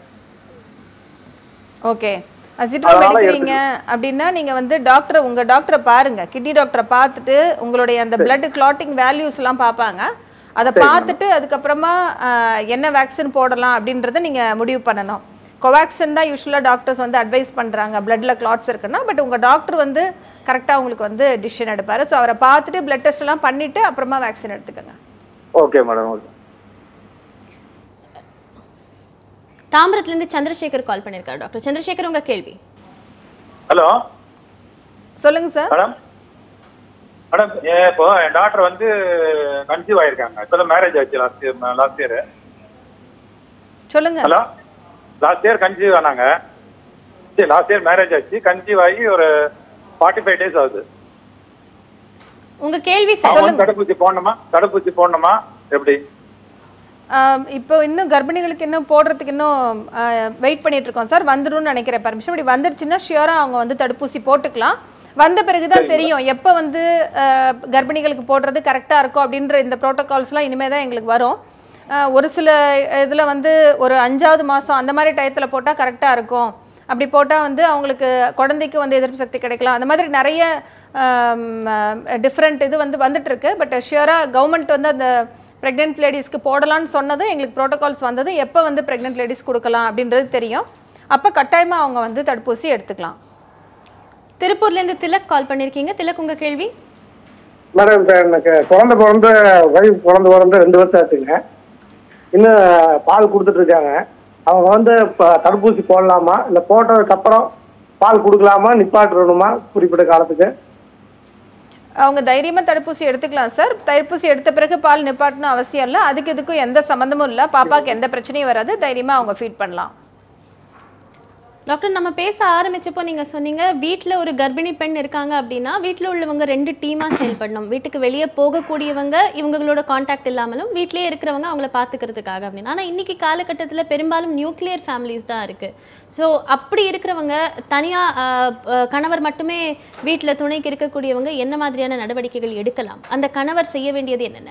ஓகே அசிட்ரோம் அதனால எடுக்கிறீங்க அப்படின்னா நீங்க வந்து டாக்டரை உங்க டாக்டரை பாருங்க கிட்னி டாக்டரை பார்த்துட்டு உங்களுடைய அந்த பிளட் கிளாட்டிங் வேல்யூஸ் எல்லாம் பார்ப்பாங்க அதை பார்த்துட்டு அதுக்கப்புறமா ஆஹ், என்ன வேக்சின் போடலாம் அப்படின்றத நீங்க முடிவு பண்ணணும் கோவேக்சின் தான் யூஸ்வலாக டாக்டர்ஸ் வந்து அட்வைஸ் பண்ணுறாங்க பிளட்ல கிளாட்ஸ் இருக்குன்னா பட் உங்கள் டாக்டர் வந்து கரெக்டாக உங்களுக்கு வந்து டிசிஷன் எடுப்பார் ஸோ அவரை பார்த்துட்டு பிளட் டெஸ்ட் எல்லாம் பண்ணிட்டு அப்புறமா வேக்சின் எடுத்துக்கோங்க ஓகே மேடம் ஓகே தாம்பரத்துலேருந்து சந்திரசேகர் கால் பண்ணியிருக்காரு டாக்டர் சந்திரசேகர் உங்க கேள்வி ஹலோ சொல்லுங்க சார் மேடம் மேடம் ஏ- இப்போ என் டாக்டர் வந்து கன்சீவ் ஆயிருக்காங்க இப்போதான் மேரேஜ் ஆச்சு லாஸ்ட் இயர் லாஸ்ட் இயர் சொல்லுங்க ஹலோ லாஸ்ட் இயர் கன்சீவ் ஆனாங்க சரி லாஸ்ட் இயர் மேரேஜ் ஆச்சு கன்சீவ் ஆகி ஒரு ஃபார்ட்டி ஃபைவ் டேஸ் ஆகுது உங்க கேள்வி அவங்க சார் வந்து தடுப்பூசி போடணுமா தடுப்பூசி போடணுமா எப்படி ஆம், இப்போ இன்னும் கர்ப்பிணிகளுக்கு இன்னும் போடுறதுக்கு இன்னும் வெயிட் பண்ணிட்டு இருக்கோம் சார் வந்துடும்னு நினைக்கிறேன் பர்மிஷன் இப்படி வந்துடுச்சுன்னா ஷியோராக அவங்க வந்து தடுப்பூசி போட்டுக்கலாம் வந்த பிறகு தான் தெரியும் எப்போ வந்து ஆஹ், கர்ப்பிணிகளுக்கு போடுறது கரெக்டாக இருக்கும் அப்படின்ற இந்த ப்ரோட்டோகால்ஸ்லாம் இனிமேல் தான் எங்களுக்கு வரும் ஆஹ், ஒரு சில இதில் வந்து ஒரு அஞ்சாவது மாதம் அந்த மாதிரி டயத்தில் போட்டால் கரெக்டாக இருக்கும் அப்படி போட்டால் வந்து அவங்களுக்கு குழந்தைக்கு வந்து எதிர்ப்பு சக்தி கிடைக்கலாம் அந்த மாதிரி நிறைய டிஃப்ரெண்ட் இது வந்து வந்துட்டு இருக்கு பட் ஷியராக கவர்மெண்ட் வந்து அந்த ப்ரெக்னென்ட் லேடிஸ்க்கு போடலாம்னு சொன்னதும் எங்களுக்கு ப்ரோட்டோகால்ஸ் வந்ததும் எப்போ வந்து ப்ரெக்னென்ட் லேடிஸ் கொடுக்கலாம் அப்படின்றது தெரியும் அப்போ கட்டாயமாக அவங்க வந்து தடுப்பூசி எடுத்துக்கலாம் திருப்பூர்லேருந்து திலக் கால் பண்ணியிருக்கீங்க திலக் உங்க கேள்வி மேடம் இப்போ எனக்கு குழந்தை பிறந்த ஒய்ஃப் குழந்தை பிறந்த ரெண்டு வருஷம் ஆச்சுங்க இன்னும் பால் கொடுத்துட்டு இருக்காங்க அவங்க வந்து இப்போ தடுப்பூசி போடலாமா இல்லை போட்டதுக்கு அப்புறம் பால் கொடுக்கலாமா நிப்பாட்டணுமா குறிப்பிட்ட காலத்துக்கு அவங்க தைரியமா தடுப்பூசி எடுத்துக்கலாம் சார் தடுப்பூசி எடுத்த பிறகு பால் நிப்பாட்டணும் அவசியம் இல்லை அதுக்கு இதுக்கும் எந்த சம்மந்தமும் இல்லை பாப்பாக்கு எந்த பிரச்சனையும் வராது தைரியமா அவங்க ஃபீட் பண்ணலாம் டாக்டர் நம்ம பேச ஆரம்பிச்சப்போ நீங்க சொன்னீங்க வீட்ல ஒரு கர்ப்பிணி பெண் இருக்காங்க அப்படின்னா வீட்ல உள்ளவங்க ரெண்டு டீமா செயல்படணும் வீட்டுக்கு வெளியே போகக்கூடியவங்க இவங்களோட காண்டாக்ட் இல்லாமலும் வீட்லயே இருக்கிறவங்க அவங்கள பாத்துக்கிறதுக்காக அப்படின்னு ஆனா இன்னைக்கு காலகட்டத்துல பெரும்பாலும் நியூக்ளியர் ஃபேமிலிஸ் தான் இருக்கு ஸோ அப்படி இருக்கிறவங்க தனியா ஆஹ், ஆஹ், கணவர் மட்டுமே வீட்ல துணைக்கு இருக்கக்கூடியவங்க என்ன மாதிரியான நடவடிக்கைகள் எடுக்கலாம் அந்த கணவர் செய்ய வேண்டியது என்னென்ன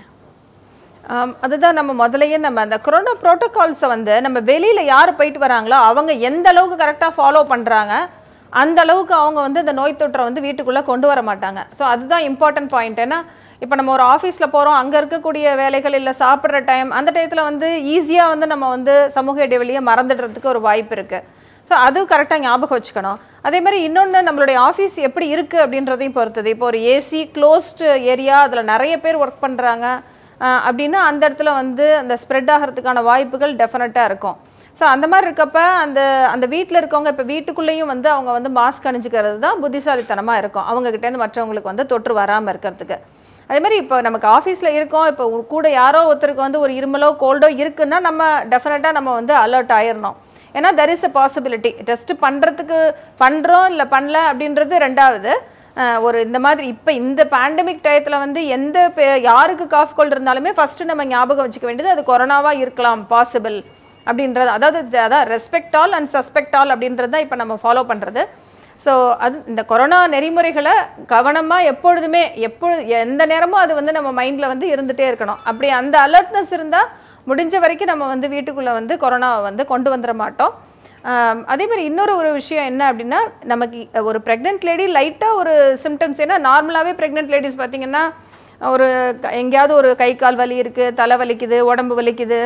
ஆம், அதுதான் நம்ம முதல்லயே நம்ம அந்த கொரோனா ப்ரோட்டோகால்ஸை வந்து நம்ம வெளியில யார் போயிட்டு வராங்களோ அவங்க எந்த அளவுக்கு கரெக்டாக ஃபாலோ பண்றாங்க அந்த அளவுக்கு அவங்க வந்து இந்த நோய் தொற்றை வந்து வீட்டுக்குள்ள கொண்டு வர மாட்டாங்க ஸோ அதுதான் இம்பார்ட்டன்ட் பாயிண்ட் ஏன்னா இப்போ நம்ம ஒரு ஆஃபீஸில் போகிறோம் அங்கே இருக்கக்கூடிய வேலைகள் இல்லை சாப்பிட்ற டைம் அந்த டயத்தில் வந்து ஈஸியாக வந்து நம்ம வந்து சமூக இடைவெளியை மறந்துடுறதுக்கு ஒரு வாய்ப்பு இருக்குது ஸோ அது கரெக்டாக ஞாபகம் வச்சுக்கணும் அதே மாதிரி இன்னொன்று நம்மளுடைய ஆஃபீஸ் எப்படி இருக்குது அப்படின்றதையும் பொறுத்தது இப்போ ஒரு ஏசி க்ளோஸ்டு ஏரியா அதில் நிறைய பேர் ஒர்க் பண்ணுறாங்க அப்படின்னா அந்த இடத்துல வந்து அந்த ஸ்ப்ரெட் ஆகிறதுக்கான வாய்ப்புகள் டெஃபினட்டாக இருக்கும் ஸோ அந்த மாதிரி இருக்கப்ப அந்த அந்த வீட்டில் இருக்கவங்க இப்போ வீட்டுக்குள்ளேயும் வந்து அவங்க வந்து மாஸ்க் அணிஞ்சுக்கிறது தான் புத்திசாலித்தனமாக இருக்கும் அவங்க கிட்டேருந்து மற்றவங்களுக்கு வந்து தொற்று வராமல் இருக்கிறதுக்கு அதே மாதிரி இப்போ நமக்கு ஆஃபீஸில் இருக்கோம் இப்போ உ- கூட யாரோ ஒருத்தருக்கு வந்து ஒரு இருமலோ கோல்டோ இருக்குன்னா நம்ம டெஃபினட்டாக நம்ம வந்து அலர்ட் ஆயிடணும் ஏன்னா there is a possibility test பண்ணுறதுக்கு பண்ணுறோம் இல்லை பண்ணல அப்படின்றது ரெண்டாவது அஹ், ஒரு இந்த மாதிரி இப்போ இந்த பேண்டமிக் டயத்தில் வந்து எந்த பே- யாருக்கு காஃப் கோல்டு இருந்தாலுமே ஃபஸ்ட்டு நம்ம ஞாபகம் வச்சுக்க வேண்டியது அது கொரோனாவாக இருக்கலாம் பாசிபிள் அப்படின்றது அதாவது ஜ- அதான் respect all and suspect all அப்படின்றது தான் இப்போ நம்ம ஃபாலோ பண்ணுறது ஸோ அது இந்த கொரோனா நெறிமுறைகளை கவனமாக எப்பொழுதுமே எப்பொழுது எந்த நேரமும் அது வந்து நம்ம மைண்டில் வந்து இருந்துகிட்டே இருக்கணும் அப்படி அந்த அலர்ட்னஸ் இருந்தால் முடிஞ்ச வரைக்கும் நம்ம வந்து வீட்டுக்குள்ளே வந்து கொரோனாவை வந்து கொண்டு வந்துட மாட்டோம் ஆம், அதே மாதிரி இன்னொரு ஒரு விஷயம் என்ன அப்படின்னா நமக்கு இ- ஒரு ப்ரெக்னென்ட் லேடி லைட்டாக ஒரு சிம்டம்ஸ் ஏன்னா நார்மலாகவே ப்ரெக்னென்ட் லேடிஸ் பார்த்தீங்கன்னா ஒரு க- எங்கேயாவது ஒரு கை கால் வலி இருக்குது தலை வலிக்குது உடம்பு வலிக்குது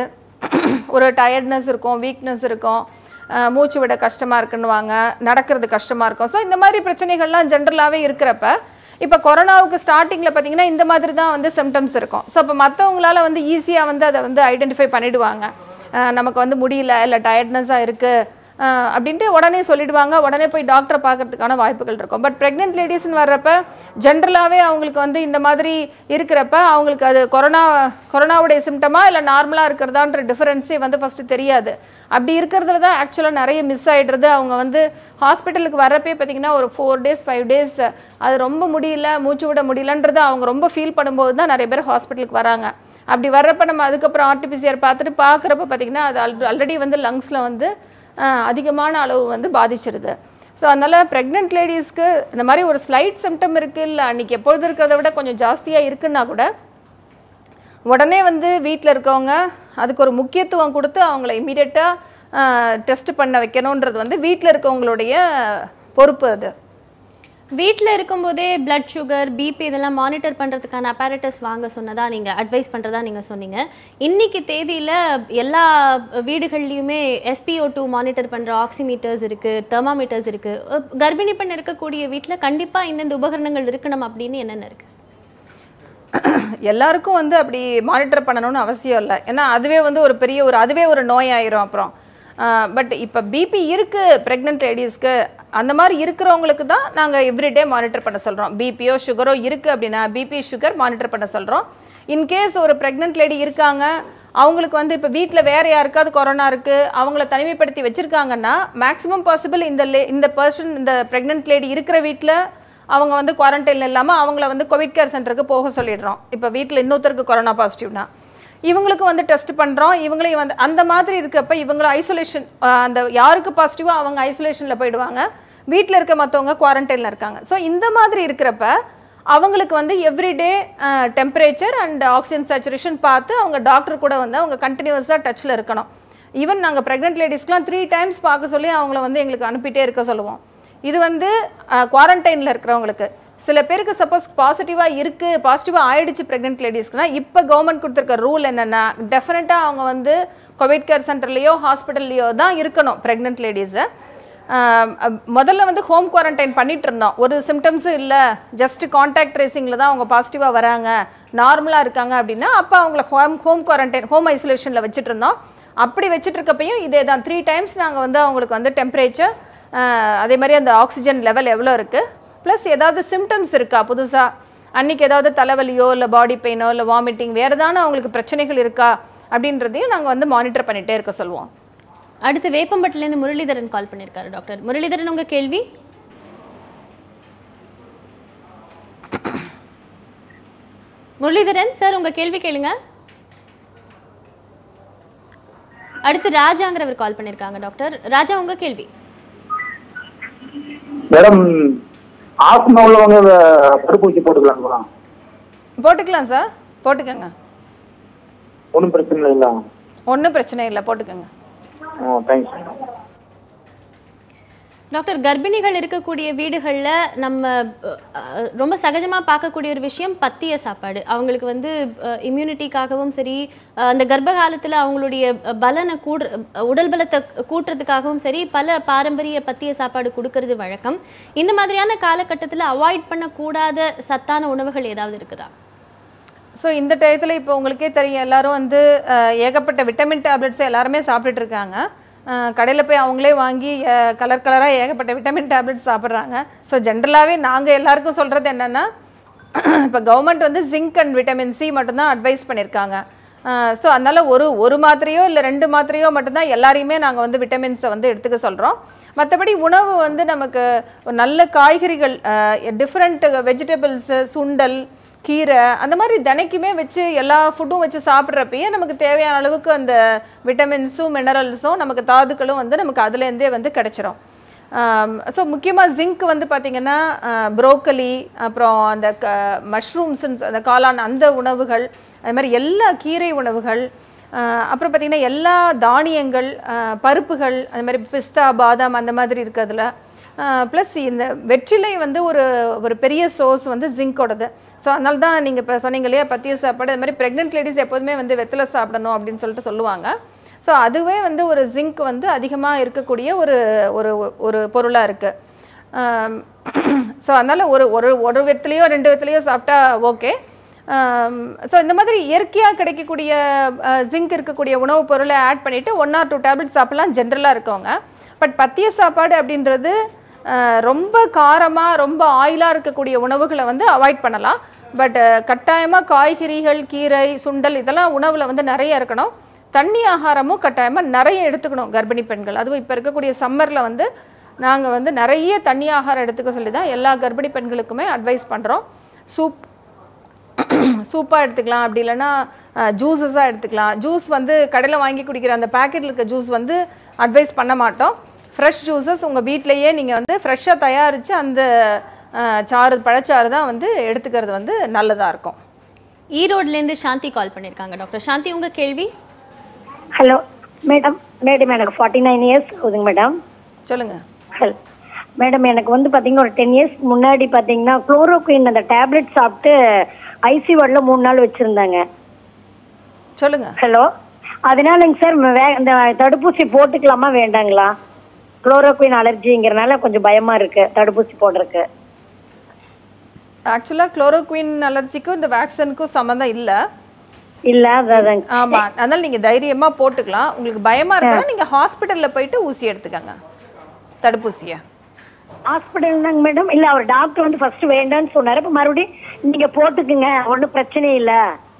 ஒரு டயர்ட்னஸ் இருக்கும் வீக்னஸ் இருக்கும் அஹ் மூச்சு விட கஷ்டமாக இருக்குன்னுவாங்க நடக்கிறது கஷ்டமாக இருக்கும் ஸோ இந்த மாதிரி பிரச்சனைகள்லாம் ஜென்ரலாகவே இருக்கிறப்ப இப்போ கொரோனாவுக்கு ஸ்டார்டிங்கில் பார்த்தீங்கன்னா இந்த மாதிரி தான் வந்து சிம்டம்ஸ் இருக்கும் ஸோ இப்போ மற்றவங்களால வந்து ஈஸியாக வந்து அதை வந்து ஐடென்டிஃபை பண்ணிடுவாங்க அஹ் நமக்கு வந்து முடியல இல்லை டயர்ட்னஸாக இருக்குது ஆஹ் அப்படின்ட்டு உடனே சொல்லிடுவாங்க உடனே போய் டாக்டரை பார்க்கறதுக்கான வாய்ப்புகள் இருக்கும் பட் ப்ரெக்னென்ட் லேடிஸ்னு வர்றப்ப ஜென்ரலாகவே அவங்களுக்கு வந்து இந்த மாதிரி இருக்கிறப்ப அவங்களுக்கு அது கொரோனா கொரோனாவுடைய சிம்டமா இல்லை நார்மலாக இருக்கிறதான்ற டிஃபரன்ஸே வந்து ஃபஸ்ட்டு தெரியாது அப்படி இருக்கிறதுல தான் ஆக்சுவலாக நிறைய மிஸ் ஆயிடுறது அவங்க வந்து ஹாஸ்பிட்டலுக்கு வரப்பே பார்த்தீங்கன்னா ஒரு ஃபோர் டேஸ் ஃபைவ் டேஸ் அது ரொம்ப முடியல மூச்சு விட முடியலன்றது அவங்க ரொம்ப ஃபீல் பண்ணும்போது தான் நிறைய பேர் ஹாஸ்பிட்டலுக்கு வராங்க அப்படி வர்றப்ப நம்ம அதுக்கப்புறம் ஆர்டிபிசிஆர் பார்த்துட்டு பார்க்குறப்ப பார்த்தீங்கன்னா அது ஆல்ரெடி வந்து லங்ஸில் வந்து ஆஹ் அதிகமான அளவு வந்து பாதிச்சிருது ஸோ அதனால் ப்ரெக்னென்ட் லேடிஸ்க்கு இந்த மாதிரி ஒரு ஸ்லைட் சிம்டம் இருக்குது இல்லை அன்றைக்கி எப்பொழுது இருக்கிறத விட கொஞ்சம் ஜாஸ்தியாக இருக்குன்னா கூட உடனே வந்து வீட்டில் இருக்கவங்க அதுக்கு ஒரு முக்கியத்துவம் கொடுத்து அவங்கள இமீடியட்டாக டெஸ்ட் பண்ண வைக்கணுன்றது வந்து வீட்டில் இருக்கவங்களுடைய பொறுப்பு அது வீட்டில் இருக்கும்போதே blood சுகர் பிபி இதெல்லாம் மானிட்டர் பண்ணுறதுக்கான apparatus வாங்க சொன்னதா நீங்கள் அட்வைஸ் பண்ணுறதா நீங்கள் சொன்னீங்க இன்னைக்கு தேதியில் எல்லா வீடுகள்லையுமே எஸ்பிஓ டூ மானிட்டர் பண்ணுற ஆக்சிமீட்டர்ஸ் இருக்குது தெர்மாமீட்டர்ஸ் இருக்குது கர்ப்பிணி பெண் இருக்கக்கூடிய வீட்டில் கண்டிப்பாக இந்தந்த உபகரணங்கள் இருக்கணும் அப்படின்னு என்னென்ன இருக்குது எல்லாருக்கும் வந்து அப்படி மானிட்டர் பண்ணணும்னு அவசியம் இல்லை ஏன்னா அதுவே வந்து ஒரு பெரிய ஒரு அதுவே ஒரு நோய் ஆயிரும் அப்புறம் பட் இப்போ பிபி இருக்கு ப்ரெக்னென்ட் லேடிஸ்க்கு அந்த மாதிரி இருக்கிறவங்களுக்கு தான் நாங்கள் எவ்ரிடே மானிட்டர் பண்ண சொல்கிறோம் பிபியோ சுகரோ இருக்குது அப்படின்னா பிபி சுகர் மானிட்டர் பண்ண சொல்கிறோம் இன்கேஸ் ஒரு ப்ரெக்னென்ட் லேடி இருக்காங்க அவங்களுக்கு வந்து இப்போ வீட்டில் வேற யாருக்காவது கொரோனா இருக்குது அவங்கள தனிமைப்படுத்தி வச்சுருக்காங்கன்னா மேக்ஸிமம் பாசிபிள் இந்த லே இந்த பர்சன் இந்த ப்ரெக்னென்ட் லேடி இருக்கிற வீட்டில் அவங்க வந்து குவாரண்டைனில் இல்லாமல் அவங்கள வந்து கோவிட் கேர் சென்டருக்கு போக சொல்லிடுறோம் இப்போ வீட்டில் இன்னொருத்தருக்கு கொரோனா பாசிட்டிவ்னா இவங்களுக்கு வந்து டெஸ்ட் பண்ணுறோம் இவங்களையும் வந்து அந்த மாதிரி இருக்கப்ப இவங்கள ஐசோலேஷன் அந்த யாருக்கு பாசிட்டிவோ அவங்க ஐசோலேஷனில் போயிடுவாங்க வீட்டில் இருக்க மற்றவங்க குவாரண்டைனில் இருக்காங்க ஸோ இந்த மாதிரி இருக்கிறப்ப அவங்களுக்கு வந்து everyday temperature and oxygen saturation பார்த்து அவங்க டாக்டர் கூட வந்து அவங்க கண்டினியூஸாக டச்சில் இருக்கணும் ஈவன் நாங்கள் ப்ரெக்னென்ட் லேடிஸ்க்குலாம் த்ரீ டைம்ஸ் பார்க்க சொல்லி அவங்கள வந்து எங்களுக்கு அனுப்பிட்டே இருக்க சொல்லுவோம் இது வந்து குவாரண்டைனில் இருக்கிறவங்களுக்கு சில பேருக்கு சப்போஸ் பாசிட்டிவாக இருக்குது பாசிட்டிவாக ஆயிடுச்சு ப்ரெக்னென்ட் லேடிஸ்க்குனா இப்போ கவர்மெண்ட் கொடுத்துருக்க ரூல் என்னென்னா டெஃபினட்டாக அவங்க வந்து கோவிட் கேர் சென்டர்லேயோ ஹாஸ்பிட்டல்லையோ தான் இருக்கணும் ப்ரெக்னென்ட் லேடிஸை முதல்ல வந்து ஹோம் குவாரண்டைன் பண்ணிட்டு இருந்தோம் ஒரு சிம்டம்ஸும் இல்லை ஜஸ்ட் காண்டாக்ட் ட்ரேசிங்கில் தான் அவங்க பாசிட்டிவாக வராங்க நார்மலாக இருக்காங்க அப்படின்னா அப்போ அவங்கள ஹோம் ஹோம் குவாரண்டைன் ஹோம் ஐசோலேஷனில் வச்சுட்டு இருந்தோம் அப்படி வச்சுட்டு இருக்கப்பையும் இதே தான் த்ரீ டைம்ஸ் நாங்கள் வந்து அவங்களுக்கு வந்து டெம்பரேச்சர் அதே மாதிரி அந்த ஆக்சிஜன் லெவல் எவ்வளோ இருக்குது ப்ளஸ் ஏதாவது சிம்டம்ஸ் இருக்கா புதுசாக அன்னைக்கு ஏதாவது தலைவலியோ இல்லை பாடி பெயினோ இல்லை வாமிட்டிங் வேறு ஏதான அவங்களுக்கு பிரச்சனைகள் இருக்கா அப்படின்றதையும் நாங்கள் வந்து மானிட்டர் பண்ணிகிட்டே இருக்க சொல்லுவோம் அடுத்து வேப்பம்பட்டிலேருந்து முரளிதரன் கால் பண்ணியிருக்காரு டாக்டர் முரளிதரன் உங்க கேள்வி முரளிதரன் சார் உங்க கேள்வி கேளுங்க அடுத்து ராஜாங்கிறவர் கால் பண்ணியிருக்காங்க டாக்டர் ராஜா உங்க கேள்வி மேடம் ஆஸ்மா உள்ளவங்க தடுப்பூசி போட்டுக்கலாங்களா போட்டுக்கலாம் சார் போட்டுக்கோங்க ஒன்றும் பிரச்சனை இல்லை ஒன்றும் பிரச்சனை இல்லை போட்டுக்கோங்க ஆ தேங்க்ஸ் மேடம் டாக்டர் கர்ப்பிணிகள் இருக்கக்கூடிய வீடுகளில் நம்ம அஹ், ரொம்ப சகஜமாக பார்க்கக்கூடிய ஒரு விஷயம் பத்திய சாப்பாடு அவங்களுக்கு வந்து இம்யூனிட்டிக்காகவும் சரி அஹ், அந்த கர்ப்ப காலத்தில் அவங்களுடைய பலனை கூடு உடல் பலத்தை கூட்டுறதுக்காகவும் சரி பல பாரம்பரிய பத்திய சாப்பாடு கொடுக்கறது வழக்கம் இந்த மாதிரியான காலகட்டத்தில் அவாய்ட் பண்ணக்கூடாத சத்தான உணவுகள் ஏதாவது இருக்குதா ஸோ இந்த டயத்தில் இப்போ உங்களுக்கே தெரியும் எல்லாரும் வந்து அஹ், ஏகப்பட்ட விட்டமின் டேப்லெட்ஸ் எல்லாருமே சாப்பிட்டுட்டு இருக்காங்க கடையில் போய் அவங்களே வாங்கி கலர் கலராக ஏகப்பட்ட விட்டமின் டேப்லெட்ஸ் சாப்பிட்றாங்க ஸோ ஜென்ரலாகவே நாங்கள் எல்லாருக்கும் சொல்கிறது என்னென்னா இப்போ கவர்மெண்ட் வந்து ஜிங்க் அண்ட் விட்டமின் சி மட்டும்தான் அட்வைஸ் பண்ணியிருக்காங்க ஸோ அதனால் ஒரு ஒரு மாத்திரையோ இல்லை ரெண்டு மாத்திரையோ மட்டும்தான் எல்லாரையுமே நாங்கள் வந்து விட்டமின்ஸை வந்து எடுத்துக்க சொல்கிறோம் மற்றபடி உணவு வந்து நமக்கு ஒரு நல்ல காய்கறிகள் டிஃப்ரெண்ட் வெஜிடபிள்ஸு சுண்டல் கீரை அந்த மாதிரி தினைக்குமே வச்சு எல்லா ஃபுட்டும் வச்சு சாப்பிட்றப்பயே நமக்கு தேவையான அளவுக்கு அந்த விட்டமின்ஸும் மினரல்ஸும் நமக்கு தாதுக்களும் வந்து நமக்கு அதுலேருந்தே வந்து கிடைச்சிரும் ஸோ முக்கியமாக ஜிங்க் வந்து பார்த்திங்கன்னா ப்ரோக்கலி அப்புறம் அந்த க மஷ்ரூம்ஸ் அந்த காளான் அந்த உணவுகள் அது மாதிரி எல்லா கீரை உணவுகள் ஆஹ் அப்புறம் பார்த்திங்கன்னா எல்லா தானியங்கள் ஆஹ் பருப்புகள் அது மாதிரி பிஸ்தா பாதாம் அந்த மாதிரி இருக்கிறதுல ப்ளஸ் இந்த வெற்றிலை வந்து ஒரு ஒரு பெரிய சோர்ஸ் வந்து ஜிங்கோடது ஸோ அதனால தான் நீங்கள் இப்போ சொன்னீங்க இல்லையா பத்திய சாப்பாடு அது மாதிரி ப்ரெக்னென்ட் லேடிஸ் எப்போதுமே வந்து வெத்தலை சாப்பிடணும் அப்படின்னு சொல்லிட்டு சொல்லுவாங்க ஸோ அதுவே வந்து ஒரு ஜிங்க் வந்து அதிகமாக இருக்கக்கூடிய ஒரு ஒரு ஒரு பொருளாக இருக்குது ஸோ அதனால் ஒரு ஒரு ஒரு வெத்திலையோ ரெண்டு வெத்திலையோ சாப்பிட்டா ஓகே ஸோ இந்த மாதிரி இயற்கையாக கிடைக்கக்கூடிய ஜிங்க் இருக்கக்கூடிய உணவுப் பொருளை ஆட் பண்ணிவிட்டு ஒன் ஆர் டூ டேப்லெட் சாப்பிட்லாம் ஜென்ரலாக இருக்கவங்க பட் பத்திய சாப்பாடு அப்படின்றது அஹ், ரொம்ப காரமாக ரொம்ப ஆயிலாக இருக்கக்கூடிய உணவுகளை வந்து அவாய்ட் பண்ணலாம் பட் கட்டாயமாக காய்கறிகள் கீரை சுண்டல் இதெல்லாம் உணவில் வந்து நிறைய இருக்கணும் தண்ணி ஆகாரமும் கட்டாயமாக நிறைய எடுத்துக்கணும் கர்ப்பிணி பெண்கள் அதுவும் இப்போ இருக்கக்கூடிய சம்மரில் வந்து நாங்கள் வந்து நிறைய தண்ணி ஆகாரம் எடுத்துக்க சொல்லி தான் எல்லா கர்ப்பிணி பெண்களுக்குமே அட்வைஸ் பண்ணுறோம் சூப் சூப்பாக எடுத்துக்கலாம் அப்படி இல்லைன்னா ஜூஸஸாக எடுத்துக்கலாம் ஜூஸ் வந்து கடையில் வாங்கி குடிக்கிற அந்த பேக்கெட்டில் இருக்க ஜூஸ் வந்து அட்வைஸ் பண்ண மாட்டோம் ஃப்ரெஷ் ஜூஸஸ் உங்கள் வீட்டிலையே நீங்கள் வந்து ஃப்ரெஷ்ஷாக தயாரித்து அந்த அஹ், சாறு பழச்சாறு தான் வந்து எடுத்துக்கிறது வந்து நல்லதாக இருக்கும் ஈரோட்லேருந்து சாந்தி கால் பண்ணியிருக்காங்க டாக்டர் சாந்தி உங்க கேள்வி ஹலோ மேடம் மேடம் எனக்கு ஃபார்ட்டி நைன் இயர்ஸ் ஆகுதுங்க மேடம் சொல்லுங்கள் ஹலோ மேடம் எனக்கு வந்து பார்த்தீங்கன்னா ஒரு டென் இயர்ஸ் முன்னாடி பார்த்தீங்கன்னா குளோரோக்வின் அந்த டேப்லெட் சாப்பிட்டு ஐசி வார்டில் மூணு நாள் வச்சுருந்தாங்க சொல்லுங்க ஹலோ அதனாலங்க சார் வே இந்த தடுப்பூசி போட்டுக்கலாமா வேண்டாங்களா குளோரோக்வின் அலர்ஜிங்கிறனால கொஞ்சம் பயமா இருக்கு தடுப்பூசி போடுறதுக்கு ஆக்சுவலாக குளோரோக்வின் அலர்ஜிக்கும் இந்த வேக்சினுக்கும் சம்மந்தம் இல்லை இல்ல அதான் ஆமா அதனால நீங்க தைரியமா போட்டுக்கலாம் உங்களுக்கு பயமா இருக்கா நீங்க ஹாஸ்பிட்டல்ல போயிட்டு ஊசி எடுத்துக்கங்க தடுப்பூசியை ஹாஸ்பிட்டல் தாங்க மேடம் இல்ல அவர் டாக்டர் வந்து ஃபர்ஸ்ட் வேண்டாம்னு சொன்னாரு இப்ப மறுபடியும் நீங்க போட்டுக்குங்க ஒன்றும் பிரச்சனை இல்ல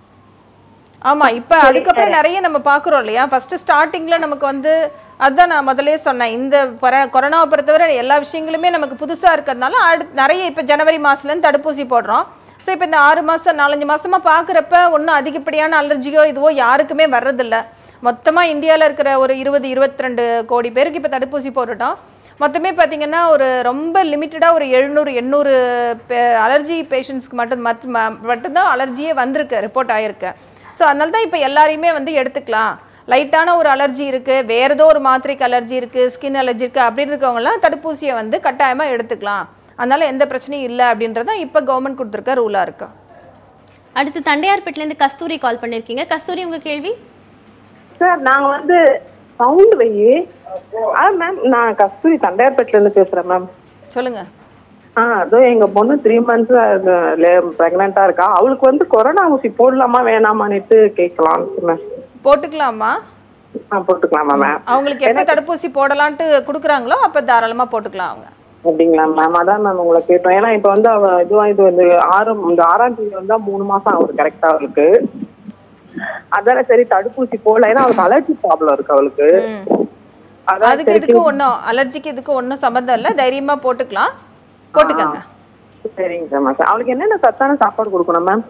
ஆமா இப்ப அதுக்கப்புறம் நிறைய நம்ம பாக்குறோம் இல்லையா ஃபர்ஸ்ட் ஸ்டார்டிங்ல நமக்கு வந்து அதான் நான் முதல்லயே சொன்னேன் இந்த கொர- கொரோனாவை பொறுத்தவரை எல்லா விஷயங்களுமே நமக்கு புதுசா இருக்கிறதுனால அடுத்து நிறைய இப்ப ஜனவரி மாசத்துல இருந்து தடுப்பூசி போடுறோம் ஸோ இப்போ இந்த ஆறு மாசம் நாலஞ்சு மாசமா பாக்குறப்ப ஒன்றும் அதிகப்படியான அலர்ஜியோ இதுவோ யாருக்குமே வர்றதில்ல மொத்தமா இந்தியால இருக்கிற ஒரு இருபது இருபத்தி ரெண்டு கோடி பேருக்கு இப்ப தடுப்பூசி போட்டுட்டோம் மொத்தமே பார்த்தீங்கன்னா ஒரு ரொம்ப லிமிட்டடாக ஒரு எழுநூறு எண்ணூறு அலர்ஜி பேஷண்ட்ஸ்க்கு மட்டும் மத் ம- மட்டும்தான் அலர்ஜியே வந்திருக்கு ரிப்போர்ட் ஆயிருக்கு ஸோ அதனால தான் இப்போ எல்லாரையுமே வந்து எடுத்துக்கலாம் லைட்டான ஒரு அலர்ஜி இருக்குது வேற ஏதோ ஒரு மாத்திரைக்கு அலர்ஜி இருக்குது ஸ்கின் அலர்ஜி இருக்குது அப்படின்னு இருக்கவங்கலாம் தடுப்பூசியை வந்து கட்டாயமாக எடுத்துக்கலாம் அதனால எந்த பிரச்சனையும் இல்லை அப்படின்றத இப்போ கவர்மெண்ட் கொடுத்துருக்க ரூலாக இருக்கு அடுத்து தண்டையார்பேட்டிலேருந்து கஸ்தூரி கால் பண்ணியிருக்கீங்க கஸ்தூரி உங்க கேள்வி சார் நாங்க வந்து சவுண்ட் வை ஆ மேம் நான் கஸ்தூரி தண்டையார்பேட்டில இருந்து பேசுறேன் மேம் சொல்லுங்க ஆ அதோ எங்க பொண்ணு த்ரீ மந்த்ஸ் பிரெக்னெண்டா இருக்கா அவளுக்கு வந்து கொரோனா ஊசி போடலாமா வேணாமான்னுட்டு கேட்கலாம் மேம் போட்டுக்கலாமா ஆ போட்டுக்கலாமா மேம் அவங்களுக்கு எப்போ தடுப்பூசி போடலான்ட்டு கொடுக்குறாங்களோ அப்போ தாராளமாக போட்டுக்கலாம் அவங்க அப்படிங்களா மேம் அதான் மேம் உங்களை கேட்டோம் ஏன்னா இப்போ வந்து அவ இதுவா இது வந்து ஆறு இந்த ஆறாம் தேதி வந்தா மூணு மாசம் ஆகுது கரெக்டா அவளுக்கு அதான சரி தடுப்பூசி போடல ஏன்னா அவளுக்கு அலர்ஜி ப்ராப்ளம் இருக்கு அவளுக்கு அதான் அதுக்கு சரி, இதுக்கு ஒன்றும் அலர்ஜிக்கு இதுக்கு ஒன்றும் சம்மந்தம் இல்லை தைரியமா போட்டுக்கலாம் போட்டுக்கங்க சரிங்க மேம் அவளுக்கு என்னென்ன சத்தான சாப்பாடு கொடுக்கணும் மேம்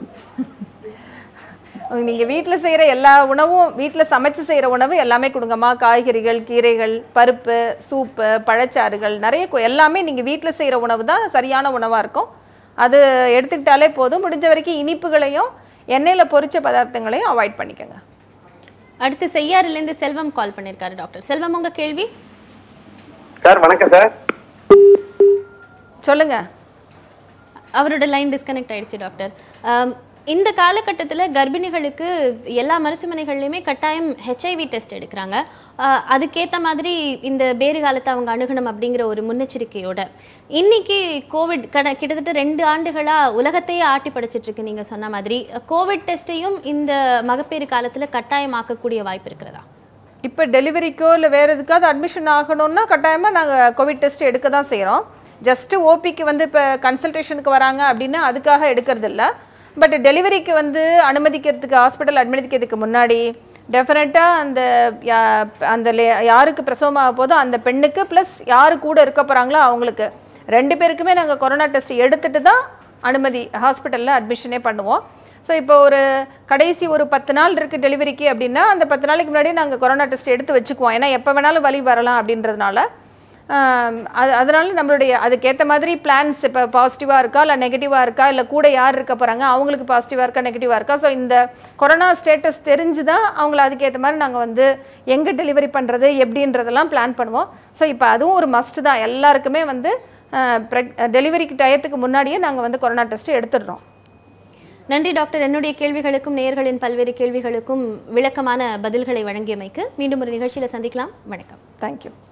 நீங்க வீட்ல செய்யற எல்லா உணவும் வீட்ல சமைச்சு செய்யற உணவு எல்லாமே கொடுங்கம்மா காய்கறிகள் கீரைகள் பருப்பு சூப்பு பழச்சாறுகள் நிறைய கு- எல்லாமே நீங்க வீட்ல செய்யற உணவு தான் சரியான உணவா இருக்கும் அது எடுத்துக்கிட்டாலே போதும் முடிஞ்ச வரைக்கும் இனிப்புகளையும் எண்ணெயில பொரிச்ச பதார்த்தங்களையும் அவாய்ட் பண்ணிக்கோங்க அடுத்து செய்யாறுலேருந்து செல்வம் கால் பண்ணியிருக்காரு டாக்டர் செல்வம் உங்க கேள்வி சார் வணக்கம் சார் சொல்லுங்க அவரோட லைன் டிஸ்கனெக்ட் ஆயிடுச்சு டாக்டர் ஆம், இந்த காலகட்டத்தில் கர்ப்பிணிகளுக்கு எல்லா மருத்துவமனைகள்லையுமே கட்டாயம் ஹெச்ஐவி டெஸ்ட் எடுக்கிறாங்க ஆ, அதுக்கேத்த மாதிரி இந்த பேறு காலத்தை அவங்க அணுகணும் அப்படிங்கிற ஒரு முன்னெச்சரிக்கையோட இன்னைக்கு கோவிட் கட கிட்டத்தட்ட ரெண்டு ஆண்டுகளா உலகத்தையே ஆட்டி படைச்சிட்டு இருக்கு நீங்க சொன்ன மாதிரி கோவிட் டெஸ்ட்டையும் இந்த மகப்பேறு காலத்துல கட்டாயமாக்கக்கூடிய வாய்ப்பு இருக்கிறதா இப்போ டெலிவரிக்கோ இல்லை வேறு எதுக்காவது அட்மிஷன் ஆகணும்னா கட்டாயமாக நாங்கள் கோவிட் டெஸ்ட் எடுக்க தான் செய்கிறோம் ஜஸ்ட்டு ஓபிக்கு வந்து இப்போ கன்சல்டேஷனுக்கு வராங்க அப்படின்னா அதுக்காக எடுக்கிறது இல்ல பட் டெலிவரிக்கு வந்து அனுமதிக்கிறதுக்கு ஹாஸ்பிட்டல் அனுமதிக்கிறதுக்கு முன்னாடி டெஃபினட்டாக அந்த யா- அந்த லே- யாருக்கு பிரசவமாக போதோ அந்த பெண்ணுக்கு ப்ளஸ் யாரு கூட இருக்க போகிறாங்களோ அவங்களுக்கு ரெண்டு பேருக்குமே நாங்கள் கொரோனா டெஸ்ட் எடுத்துட்டு தான் அனுமதி ஹாஸ்பிட்டலில் அட்மிஷனே பண்ணுவோம் ஸோ இப்போ ஒரு கடைசி ஒரு பத்து நாள் இருக்குது டெலிவரிக்கு அப்படின்னா அந்த பத்து நாளைக்கு முன்னாடி நாங்கள் கொரோனா டெஸ்ட் எடுத்து வச்சுக்குவோம் ஏன்னா எப்போ வேணாலும் வலி வரலாம் அப்படின்றதுனால ஆம், அது அதனால நம்மளுடைய அதுக்கேற்ற மாதிரி பிளான்ஸ் இப்போ பாசிட்டிவாக இருக்கா இல்லை நெகட்டிவாக இருக்கா இல்லை கூட யார் இருக்க போகிறாங்க அவங்களுக்கு பாசிட்டிவாக இருக்கா நெகட்டிவாக இருக்கா ஸோ இந்த கொரோனா ஸ்டேட்டஸ் தெரிஞ்சு தான் அவங்கள அதுக்கேற்ற மாதிரி நாங்கள் வந்து எங்கே டெலிவரி பண்ணுறது எப்படின்றதெல்லாம் பிளான் பண்ணுவோம் ஸோ இப்போ அதுவும் ஒரு மஸ்ட் தான் எல்லாருக்குமே வந்து டெலிவரிக்கு டயத்துக்கு முன்னாடியே நாங்கள் வந்து கொரோனா டெஸ்ட் எடுத்துடுறோம் நன்றி டாக்டர் என்னுடைய கேள்விகளுக்கும் நேயர்களின் பல்வேறு கேள்விகளுக்கும் விளக்கமான பதில்களை வழங்கியமைக்கு மீண்டும் ஒரு நிகழ்ச்சியில சந்திக்கலாம் வணக்கம் தேங்க்யூ